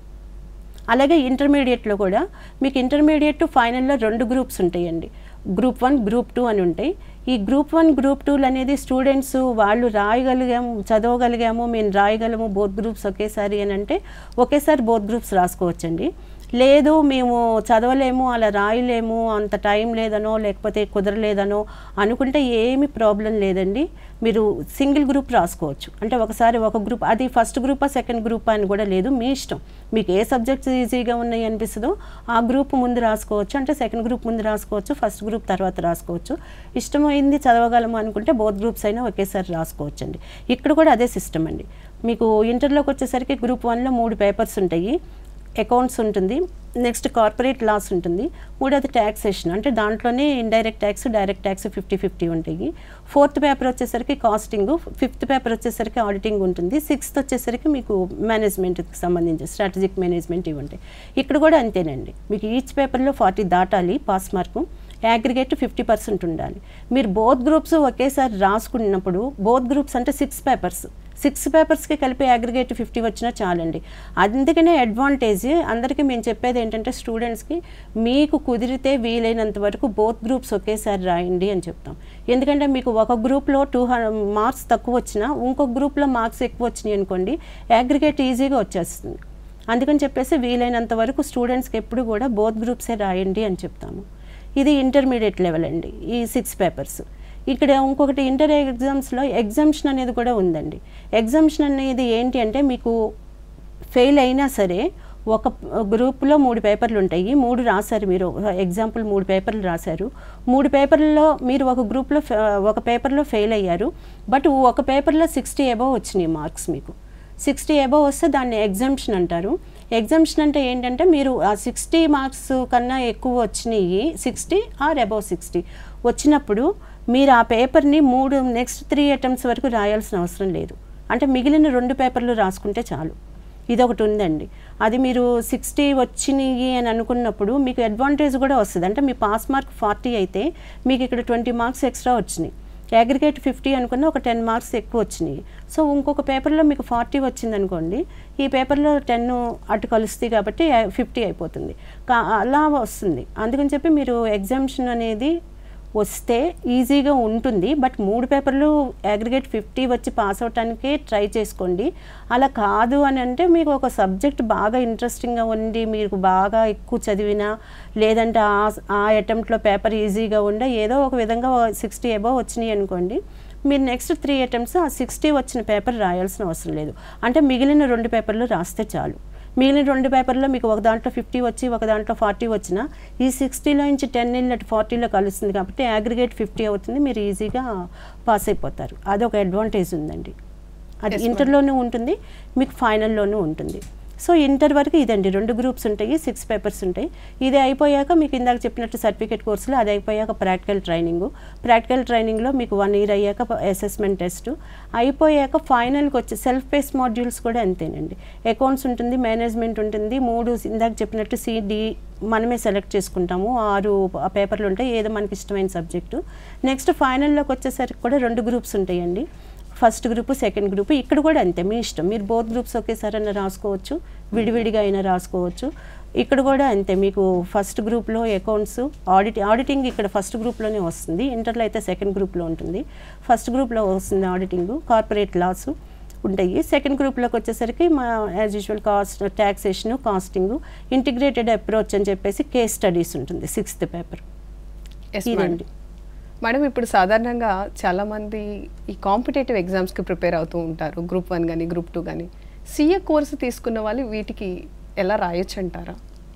[SPEAKER 2] అలాగే ఇంటర్మీడియట్లో కూడా మీకు ఇంటర్మీడియట్ ఫైనల్లో రెండు గ్రూప్స్ ఉంటాయండి గ్రూప్ వన్ గ్రూప్ టూ అని ఉంటాయి ఈ గ్రూప్ వన్ గ్రూప్ టూలు అనేది స్టూడెంట్స్ వాళ్ళు రాయగలిగాము చదవగలిగాము మేము రాయగలము బోత్ గ్రూప్స్ ఒకేసారి అని అంటే ఒకేసారి బోత్ గ్రూప్స్ రాసుకోవచ్చండి లేదు మేము చదవలేము అలా రాయలేము అంత టైం లేదనో లేకపోతే కుదరలేదనో అనుకుంటే ఏమి ప్రాబ్లం లేదండి మీరు సింగిల్ గ్రూప్ రాసుకోవచ్చు అంటే ఒకసారి ఒక గ్రూప్ అది ఫస్ట్ గ్రూపా సెకండ్ గ్రూపా అని కూడా లేదు మీ ఇష్టం మీకు ఏ సబ్జెక్ట్స్ ఈజీగా ఉన్నాయి అనిపిస్తుందో ఆ గ్రూప్ ముందు రాసుకోవచ్చు అంటే సెకండ్ గ్రూప్ ముందు రాసుకోవచ్చు ఫస్ట్ గ్రూప్ తర్వాత రాసుకోవచ్చు ఇష్టమైంది చదవగలము అనుకుంటే బోత్ గ్రూప్స్ అయినా ఒకేసారి రాసుకోవచ్చు అండి ఇక్కడ కూడా అదే సిస్టమ్ అండి మీకు ఇంటర్లోకి వచ్చేసరికి గ్రూప్ వన్లో మూడు పేపర్స్ ఉంటాయి అకౌంట్స్ ఉంటుంది నెక్స్ట్ కార్పొరేట్ లాస్ ఉంటుంది మూడోది ట్యాక్సేషన్ అంటే దాంట్లోనే indirect tax direct tax fifty fifty ఉంటాయి ఫోర్త్ పేపర్ వచ్చేసరికి కాస్టింగ్ ఫిఫ్త్ పేపర్ వచ్చేసరికి ఆడిటింగ్ ఉంటుంది సిక్స్త్ వచ్చేసరికి మీకు మేనేజ్మెంట్కి సంబంధించి స్ట్రాటజిక్ మేనేజ్మెంట్ ఇవి ఉంటాయి ఇక్కడ కూడా అంతేనండి మీకు ఈచ్ పేపర్లో ఫార్టీ దాటాలి pass mark aggregate fifty percent ఉండాలి మీరు బోత్ గ్రూప్స్ ఒకేసారి రాసుకున్నప్పుడు బోత్ గ్రూప్స్ అంటే సిక్స్ పేపర్స్ సిక్స్ పేపర్స్కి కలిపి అగ్రిగేట్ ఫిఫ్టీ వచ్చినా చాలండి అందుకనే అడ్వాంటేజ్ అందరికీ మేము చెప్పేది ఏంటంటే స్టూడెంట్స్కి మీకు కుదిరితే వీలైనంత వరకు బోత్ గ్రూప్స్ ఒకేసారి రాయండి అని చెప్తాం ఎందుకంటే మీకు ఒక గ్రూప్లో టూ మార్క్స్ తక్కువ వచ్చినా ఇంకొక గ్రూప్లో మార్క్స్ ఎక్కువ వచ్చినాయి అనుకోండి అగ్రిగేట్ ఈజీగా వచ్చేస్తుంది అందుకని చెప్పేసి వీలైనంత వరకు స్టూడెంట్స్కి ఎప్పుడు కూడా బోత్ గ్రూప్సే రాయండి అని చెప్తాము ఇది ఇంటర్మీడియట్ లెవెల్ అండి ఈ సిక్స్ పేపర్స్ ఇక్కడ ఇంకొకటి ఇంటర్ ఎగ్జామ్స్లో ఎగ్జామ్షన్ అనేది కూడా ఉందండి ఎగ్జామ్షన్ అనేది ఏంటి అంటే మీకు ఫెయిల్ అయినా సరే ఒక గ్రూప్లో మూడు పేపర్లు ఉంటాయి మూడు రాశారు మీరు ఎగ్జాంపుల్ మూడు పేపర్లు రాశారు మూడు పేపర్లలో మీరు ఒక గ్రూప్లో ఫె- ఒక పేపర్లో ఫెయిల్ అయ్యారు బట్ ఒక పేపర్లో సిక్స్టీ అబవ్ వచ్చినాయి మార్క్స్ మీకు సిక్స్టీ అబవ్ వస్తే దాన్ని ఎగ్జామ్షన్ అంటారు ఎగ్జామ్షన్ అంటే ఏంటంటే మీరు ఆ సిక్స్టీ మార్క్స్ కన్నా ఎక్కువ వచ్చినాయి సిక్స్టీ ఆర్ అబవ్ సిక్స్టీ వచ్చినప్పుడు మీరు ఆ పేపర్ని మూడు నెక్స్ట్ త్రీ అటెంప్ట్స్ వరకు రాయాల్సిన అవసరం లేదు అంటే మిగిలిన రెండు పేపర్లు రాసుకుంటే చాలు ఇది ఒకటి ఉందండి అది మీరు సిక్స్టీ వచ్చినాయి అని అనుకున్నప్పుడు మీకు అడ్వాంటేజ్ కూడా వస్తుంది అంటే మీ పాస్ మార్క్ ఫార్టీ అయితే మీకు ఇక్కడ ట్వంటీ మార్క్స్ ఎక్స్ట్రా వచ్చినాయి అగ్రిగేట్ ఫిఫ్టీ అనుకున్న ఒక టెన్ మార్క్స్ ఎక్కువ వచ్చినాయి సో ఇంకొక పేపర్లో మీకు ఫార్టీ వచ్చింది అనుకోండి ఈ పేపర్లో టెన్ అటు కలుస్తాయి కాబట్టి ఫిఫ్టీ అయిపోతుంది కా అలా వస్తుంది అందుకని చెప్పి మీరు ఎగ్జామ్షన్ అనేది వస్తే ఈజీగా ఉంటుంది బట్ మూడు పేపర్లు అగ్రిగేట్ ఫిఫ్టీ వచ్చి పాస్ అవటానికే ట్రై చేసుకోండి అలా కాదు అని అంటే మీకు ఒక సబ్జెక్ట్ బాగా ఇంట్రెస్టింగ్గా ఉండి మీకు బాగా ఎక్కువ చదివినా లేదంటే ఆ ఆ అటెంప్ట్లో పేపర్ ఈజీగా ఉండే ఏదో ఒక విధంగా సిక్స్టీ అబవ్ వచ్చినాయి అనుకోండి మీరు నెక్స్ట్ త్రీ అటెంప్ట్స్ ఆ సిక్స్టీ వచ్చిన పేపర్ రాయాల్సిన అవసరం లేదు అంటే మిగిలిన రెండు పేపర్లు రాస్తే చాలు మిగిలిన రెండు పేపర్లో మీకు ఒక దాంట్లో ఫిఫ్టీ వచ్చి ఒక దాంట్లో ఫార్టీ వచ్చిన ఈ సిక్స్టీలో నుంచి టెన్ ఇల్లట్ ఫార్టీలో కలుస్తుంది కాబట్టి అగ్రిగేట్ ఫిఫ్టీ అవుతుంది మీరు ఈజీగా పాస్ అయిపోతారు అదొక అడ్వాంటేజ్ ఉందండి అది
[SPEAKER 1] Yes, ma'am.
[SPEAKER 2] ఇంటర్లోనూ ఉంటుంది మీకు ఫైనల్లోనూ ఉంటుంది సో ఇంటర్ వరకు ఇదండి రెండు గ్రూప్స్ ఉంటాయి సిక్స్ పేపర్స్ ఉంటాయి ఇది అయిపోయాక మీకు ఇందాక చెప్పినట్టు సర్టిఫికేట్ కోర్సులో అది అయిపోయాక ప్రాక్టికల్ ట్రైనింగ్ ప్రాక్టికల్ ట్రైనింగ్లో మీకు వన్ ఇయర్ అయ్యాక అసెస్మెంట్ టెస్ట్ అయిపోయాక ఫైనల్కి వచ్చే సెల్ఫ్ పేస్ మాడ్యూల్స్ కూడా అంతేనండి అకౌంట్స్ ఉంటుంది మేనేజ్మెంట్ ఉంటుంది మూడు ఇందాక చెప్పినట్టు సిడి మనమే సెలెక్ట్ చేసుకుంటాము ఆరు ఆ పేపర్లు ఉంటాయి ఏదో మనకి ఇష్టమైన సబ్జెక్టు నెక్స్ట్ ఫైనల్లోకి వచ్చేసరికి కూడా రెండు గ్రూప్స్ ఉంటాయండి ఫస్ట్ గ్రూప్ సెకండ్ గ్రూప్ ఇక్కడ కూడా అంతే మీ ఇష్టం మీరు బోత్ గ్రూప్స్ ఒకేసారి అయినా రాసుకోవచ్చు విడివిడిగా అయినా రాసుకోవచ్చు ఇక్కడ కూడా అంతే మీకు ఫస్ట్ గ్రూప్లో అకౌంట్స్ ఆడిట్ ఆడిటింగ్ ఇక్కడ ఫస్ట్ గ్రూప్లోనే వస్తుంది ఇంటర్లో అయితే సెకండ్ గ్రూప్లో ఉంటుంది ఫస్ట్ గ్రూప్లో వస్తుంది ఆడిటింగ్ కార్పొరేట్ లాస్ ఉంటాయి సెకండ్ గ్రూప్లోకి వచ్చేసరికి మా as usual cost taxation costing integrated approach అని చెప్పేసి కేస్ స్టడీస్ ఉంటుంది సిక్స్త్ పేపర్
[SPEAKER 1] ఎస్ మేడం
[SPEAKER 2] ఇదండి
[SPEAKER 1] మేడం ఇప్పుడు సాధారణంగా చాలామంది ఈ కాంపిటేటివ్ ఎగ్జామ్స్కి ప్రిపేర్ అవుతూ ఉంటారు గ్రూప్ వన్ కానీ గ్రూప్ టూ కానీ సీఏ కోర్సు తీసుకున్న వాళ్ళు వీటికి ఎలా రాయొచ్చు అంటారా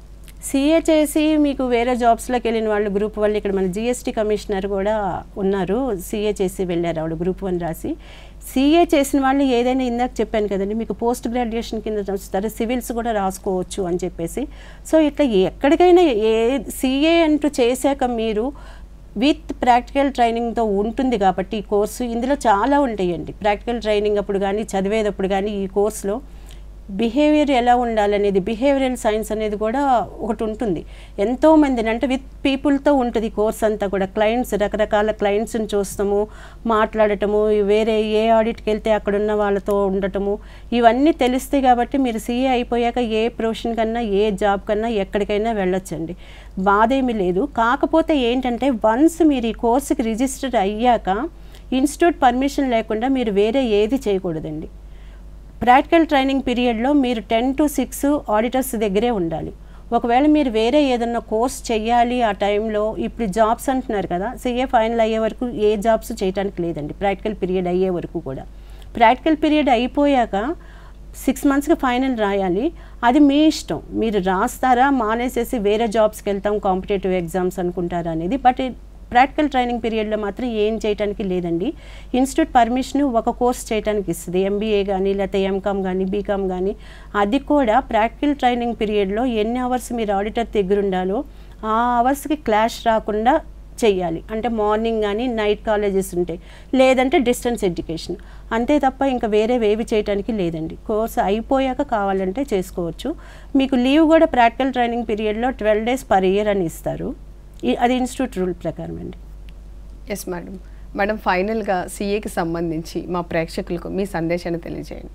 [SPEAKER 2] సీఏ చేసి మీకు వేరే జాబ్స్లోకి వెళ్ళిన వాళ్ళు గ్రూప్ వాళ్ళు ఇక్కడ మన జిఎస్టీ కమిషనర్ కూడా ఉన్నారు సీఏ చేసి వెళ్ళారు ఆవిడ గ్రూప్ వన్ రాసి సీఏ చేసిన వాళ్ళు ఏదైనా ఇందాక చెప్పాను కదండి మీకు పోస్ట్ గ్రాడ్యుయేషన్ కింద వస్తారు సివిల్స్ కూడా రాసుకోవచ్చు అని చెప్పేసి సో ఇట్లా ఎక్కడికైనా ఏ సీఏ అంటూ చేశాక మీరు విత్ ప్రాక్టికల్ ట్రైనింగ్తో ఉంటుంది కాబట్టి ఈ కోర్సు ఇందులో చాలా ఉంటాయండి ప్రాక్టికల్ ట్రైనింగ్ అప్పుడు కానీ చదివేటప్పుడు కానీ ఈ కోర్సులో బిహేవియర్ ఎలా ఉండాలనేది బిహేవియరల్ సైన్స్ అనేది కూడా ఒకటి ఉంటుంది ఎంతో మందిని అంటే విత్ పీపుల్తో ఉంటుంది కోర్స్ అంతా కూడా క్లయింట్స్ రకరకాల క్లయింట్స్ని చూస్తాము మాట్లాడటము వేరే ఏ ఆడిట్కి వెళ్తే అక్కడ ఉన్న వాళ్ళతో ఉండటము ఇవన్నీ తెలుస్తాయి కాబట్టి మీరు సీఏ అయిపోయాక ఏ ప్రొఫెషన్ కన్నా ఏ జాబ్ కన్నా ఎక్కడికైనా వెళ్ళొచ్చండి బాధ ఏమీ లేదు కాకపోతే ఏంటంటే వన్స్ మీరు ఈ కోర్సుకి రిజిస్టర్ అయ్యాక ఇన్స్టిట్యూట్ పర్మిషన్ లేకుండా మీరు వేరే ఏది చేయకూడదండి ప్రాక్టికల్ ట్రైనింగ్ పీరియడ్లో మీరు టెన్ టు సిక్స్ ఆడిటర్స్ దగ్గరే ఉండాలి ఒకవేళ మీరు వేరే ఏదన్నా కోర్స్ చెయ్యాలి ఆ టైంలో ఇప్పుడు జాబ్స్ అంటున్నారు కదా సిఏ ఫైనల్ అయ్యే వరకు ఏ జాబ్స్ చేయడానికి లేదండి ప్రాక్టికల్ పీరియడ్ అయ్యే వరకు కూడా ప్రాక్టికల్ పీరియడ్ అయిపోయాక సిక్స్ మంత్స్కి ఫైనల్ రాయాలి అది మీ ఇష్టం మీరు రాస్తారా మానేసేసి వేరే జాబ్స్కి వెళ్తాం కాంపిటేటివ్ ఎగ్జామ్స్ అనుకుంటారా అనేది బట్ ప్రాక్టికల్ ట్రైనింగ్ పీరియడ్లో మాత్రం ఏం చేయడానికి లేదండి ఇన్స్టిట్యూట్ పర్మిషన్ ఒక కోర్స్ చేయడానికి ఇస్తుంది ఎంబీఏ కానీ లేకపోతే ఎంకామ్ కానీ బీకామ్ కానీ అది కూడా ప్రాక్టికల్ ట్రైనింగ్ పీరియడ్లో ఎన్ని అవర్స్ మీరు ఆడిటర్ దగ్గర ఉండాలో ఆ అవర్స్కి క్లాష్ రాకుండా చెయ్యాలి అంటే మార్నింగ్ కానీ నైట్ కాలేజెస్ ఉంటాయి లేదంటే డిస్టెన్స్ ఎడ్యుకేషన్ అంతే తప్ప ఇంకా వేరే వేవి చేయడానికి లేదండి కోర్స్ అయిపోయాక కావాలంటే చేసుకోవచ్చు మీకు లీవ్ కూడా ప్రాక్టికల్ ట్రైనింగ్ పీరియడ్లో ట్వెల్వ్ డేస్ పర్ ఇయర్ అని ఇస్తారు ఈ- అది ఇన్స్టిట్యూట్ రూల్ ప్రకారం అండి
[SPEAKER 1] ఎస్ మేడం మేడం ఫైనల్గా సీఏకి సంబంధించి మా ప్రేక్షకులకు మీ సందేశాన్ని తెలియజేయండి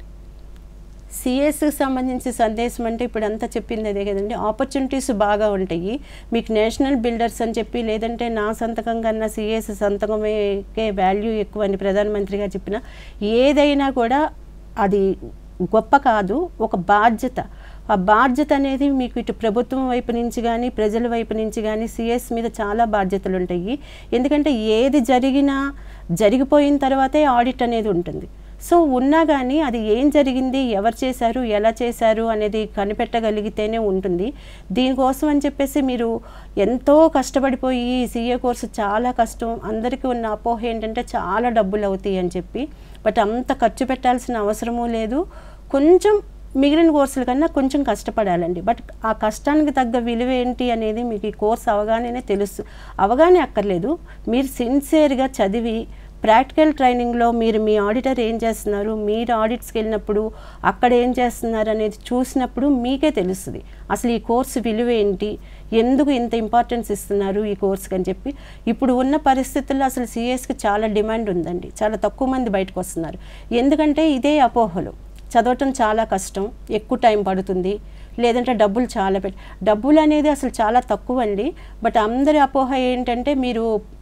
[SPEAKER 2] సిఎస్కి సంబంధించి సందేశం అంటే ఇప్పుడు అంతా చెప్పింది అదే కదండి ఆపర్చునిటీస్ బాగా ఉంటాయి మీకు నేషనల్ బిల్డర్స్ అని చెప్పి లేదంటే నా సంతకం కన్నా సిఎస్ సంతకమే వాల్యూ ఎక్కువ అని ప్రధానమంత్రిగా చెప్పిన ఏదైనా కూడా అది గొప్ప కాదు ఒక బాధ్యత ఆ బాధ్యత అనేది మీకు ఇటు ప్రభుత్వం వైపు నుంచి కానీ ప్రజల వైపు నుంచి కానీ సిఎస్ మీద చాలా బాధ్యతలు ఉంటాయి ఎందుకంటే ఏది జరిగినా జరిగిపోయిన తర్వాతే ఆడిట్ అనేది ఉంటుంది సో ఉన్నా కానీ అది ఏం జరిగింది ఎవరు చేశారు ఎలా చేశారు అనేది కనిపెట్టగలిగితేనే ఉంటుంది దీనికోసం అని చెప్పేసి మీరు ఎంతో కష్టపడిపోయి సీఏ కోర్సు చాలా కష్టం అందరికీ ఉన్న అపోహ ఏంటంటే చాలా డబ్బులు అవుతాయి అని చెప్పి బట్ అంత ఖర్చు పెట్టాల్సిన అవసరమూ లేదు కొంచెం మిగిలిన కోర్సుల కన్నా కొంచెం కష్టపడాలండి బట్ ఆ కష్టానికి తగ్గ విలువ ఏంటి అనేది మీకు ఈ కోర్స్ అవగానే తెలుసు అవగానే అక్కర్లేదు మీరు సిన్సియర్గా చదివి ప్రాక్టికల్ ట్రైనింగ్లో మీరు మీ ఆడిటర్ ఏం చేస్తున్నారు మీరు ఆడిట్స్కి వెళ్ళినప్పుడు అక్కడ ఏం చేస్తున్నారు అనేది చూసినప్పుడు మీకే తెలుస్తుంది అసలు ఈ కోర్సు విలువ ఏంటి ఎందుకు ఇంత ఇంపార్టెన్స్ ఇస్తున్నారు ఈ కోర్స్కి అని చెప్పి ఇప్పుడు ఉన్న పరిస్థితుల్లో అసలు సిఎస్కి చాలా డిమాండ్ ఉందండి చాలా తక్కువ మంది బయటకు వస్తున్నారు ఎందుకంటే ఇదే అపోహలు చదవటం చాలా కష్టం ఎక్కువ టైం పడుతుంది లేదంటే డబ్బులు చాలా పెట్టి డబ్బులు అనేది అసలు చాలా తక్కువ అండి బట్ అందరి అపోహ ఏంటంటే మీరు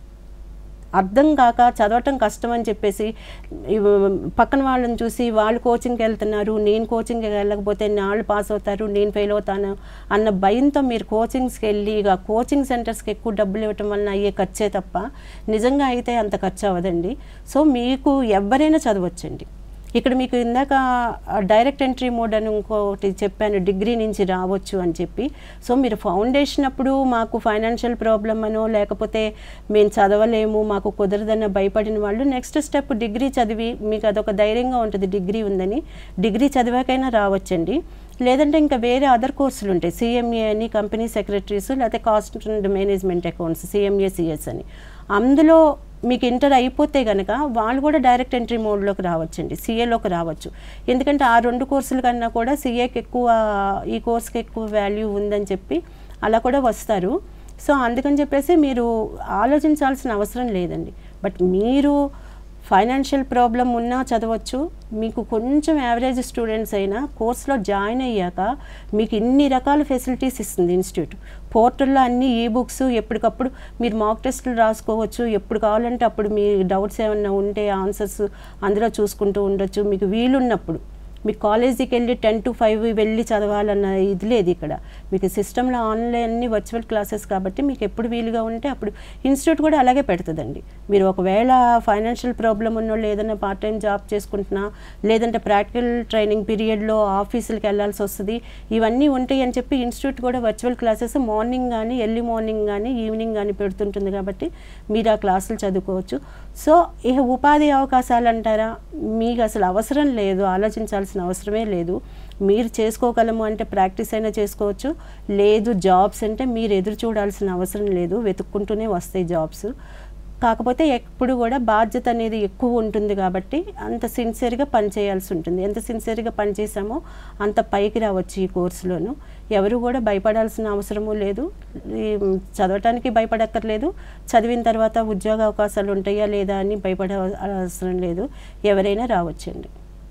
[SPEAKER 2] అర్థం కాక చదవటం కష్టం అని చెప్పేసి ఇవ్- పక్కన వాళ్ళని చూసి వాళ్ళు కోచింగ్కి వెళ్తున్నారు నేను కోచింగ్కి వెళ్ళకపోతే వాళ్ళు పాస్ అవుతారు నేను ఫెయిల్ అవుతాను అన్న భయంతో మీరు కోచింగ్స్కి వెళ్ళి ఇక కోచింగ్ సెంటర్స్కి ఎక్కువ డబ్బులు ఇవ్వటం వలన అయ్యే ఖర్చే తప్ప నిజంగా అయితే అంత ఖర్చు అవ్వదండి సో మీకు ఎవరైనా చదవచ్చండి ఇక్కడ మీకు ఇందాక డైరెక్ట్ ఎంట్రీ మోడ్ అని ఇంకోటి చెప్పాను డిగ్రీ నుంచి రావచ్చు అని చెప్పి సో మీరు ఫౌండేషన్ అప్పుడు మాకు ఫైనాన్షియల్ ప్రాబ్లమ్ అనో లేకపోతే మేము చదవలేము మాకు కుదరదన్న భయపడిన వాళ్ళు నెక్స్ట్ స్టెప్ డిగ్రీ చదివి మీకు అదొక ధైర్యంగా ఉంటుంది డిగ్రీ ఉందని డిగ్రీ చదివాకైనా రావచ్చండి లేదంటే ఇంకా వేరే అదర్ కోర్సులు ఉంటాయి సిఎంఏ అని కంపెనీ సెక్రటరీస్ లేకపోతే cost and management accounts CMA CS అని అందులో మీకు ఇంటర్ అయిపోతే కనుక వాళ్ళు కూడా డైరెక్ట్ ఎంట్రీ మోడ్లోకి రావచ్చండి సీఏలోకి రావచ్చు ఎందుకంటే ఆ రెండు కోర్సుల కన్నా కూడా సీఏకి ఎక్కువ ఈ కోర్స్కి ఎక్కువ వాల్యూ ఉందని చెప్పి అలా కూడా వస్తారు సో అందుకని చెప్పేసి మీరు ఆలోచించాల్సిన అవసరం లేదండి బట్ మీరు ఫైనాన్షియల్ ప్రాబ్లం ఉన్నా చదవచ్చు మీకు కొంచెం యావరేజ్ స్టూడెంట్స్ అయినా కోర్సులో జాయిన్ అయ్యాక మీకు ఇన్ని రకాల ఫెసిలిటీస్ ఇస్తుంది ఇన్స్టిట్యూట్ పోర్టల్లో అన్ని ఈ బుక్స్ ఎప్పటికప్పుడు మీరు మాక్ టెస్టులు రాసుకోవచ్చు ఎప్పుడు కావాలంటే అప్పుడు మీ డౌట్స్ ఏమన్నా ఉంటే ఆన్సర్స్ అందులో చూసుకుంటూ ఉండొచ్చు మీకు వీలున్నప్పుడు మీకు కాలేజీకి వెళ్ళి టెన్ టు ఫైవ్ వెళ్ళి చదవాలన్న ఇది లేదు ఇక్కడ మీకు సిస్టంలో ఆన్లైన్ వర్చువల్ క్లాసెస్ కాబట్టి మీకు ఎప్పుడు వీలుగా ఉంటే అప్పుడు ఇన్స్టిట్యూట్ కూడా అలాగే పెడుతుందండి మీరు ఒకవేళ ఫైనాన్షియల్ ప్రాబ్లం ఉన్నోళ్ళు ఏదైనా పార్ట్ టైం జాబ్ చేసుకుంటున్నా లేదంటే ప్రాక్టికల్ ట్రైనింగ్ పీరియడ్లో ఆఫీసులకు వెళ్ళాల్సి వస్తుంది ఇవన్నీ ఉంటాయి అని చెప్పి ఇన్స్టిట్యూట్ కూడా వర్చువల్ క్లాసెస్ మార్నింగ్ కానీ ఎర్లీ మార్నింగ్ కానీ ఈవినింగ్ కానీ పెడుతుంటుంది కాబట్టి మీరు ఆ క్లాసులు చదువుకోవచ్చు సో ఇక ఉపాధి అవకాశాలు అంటారా మీకు అసలు అవసరం లేదు ఆలోచించాల్సిన అవసరమే లేదు మీరు చేసుకోగలము అంటే ప్రాక్టీస్ అయినా చేసుకోవచ్చు లేదు జాబ్స్ అంటే మీరు ఎదురు చూడాల్సిన అవసరం లేదు వెతుక్కుంటూనే వస్తాయి జాబ్స్ కాకపోతే ఎప్పుడు కూడా బాధ్యత అనేది ఎక్కువ ఉంటుంది కాబట్టి అంత సిన్సియర్గా పనిచేయాల్సి ఉంటుంది ఎంత సిన్సియర్గా పనిచేసామో అంత పైకి రావచ్చు ఈ కోర్సులోను ఎవరు కూడా భయపడాల్సిన అవసరము లేదు ఈ చదవటానికి భయపడక్కర్లేదు చదివిన తర్వాత ఉద్యోగ అవకాశాలు ఉంటాయా లేదా అని భయపడే అవసరం లేదు ఎవరైనా రావచ్చండి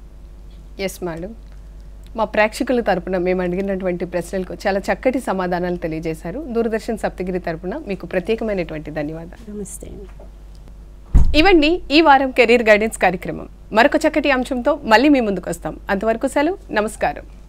[SPEAKER 1] ఎస్ మేడం మా ప్రేక్షకుల తరపున మేము అడిగినటువంటి ప్రశ్నలకు చాలా చక్కటి సమాధానాలు తెలియజేశారు దూరదర్శన్ సప్తగిరి తరపున మీకు ప్రత్యేకమైనటువంటి ధన్యవాదాలు
[SPEAKER 2] నమస్తే అండి
[SPEAKER 1] ఇవండి ఈ వారం కెరీర్ గైడెన్స్ కార్యక్రమం మరొక చక్కటి అంశంతో మళ్ళీ మీ ముందుకు వస్తాం అంతవరకు సెలవు నమస్కారం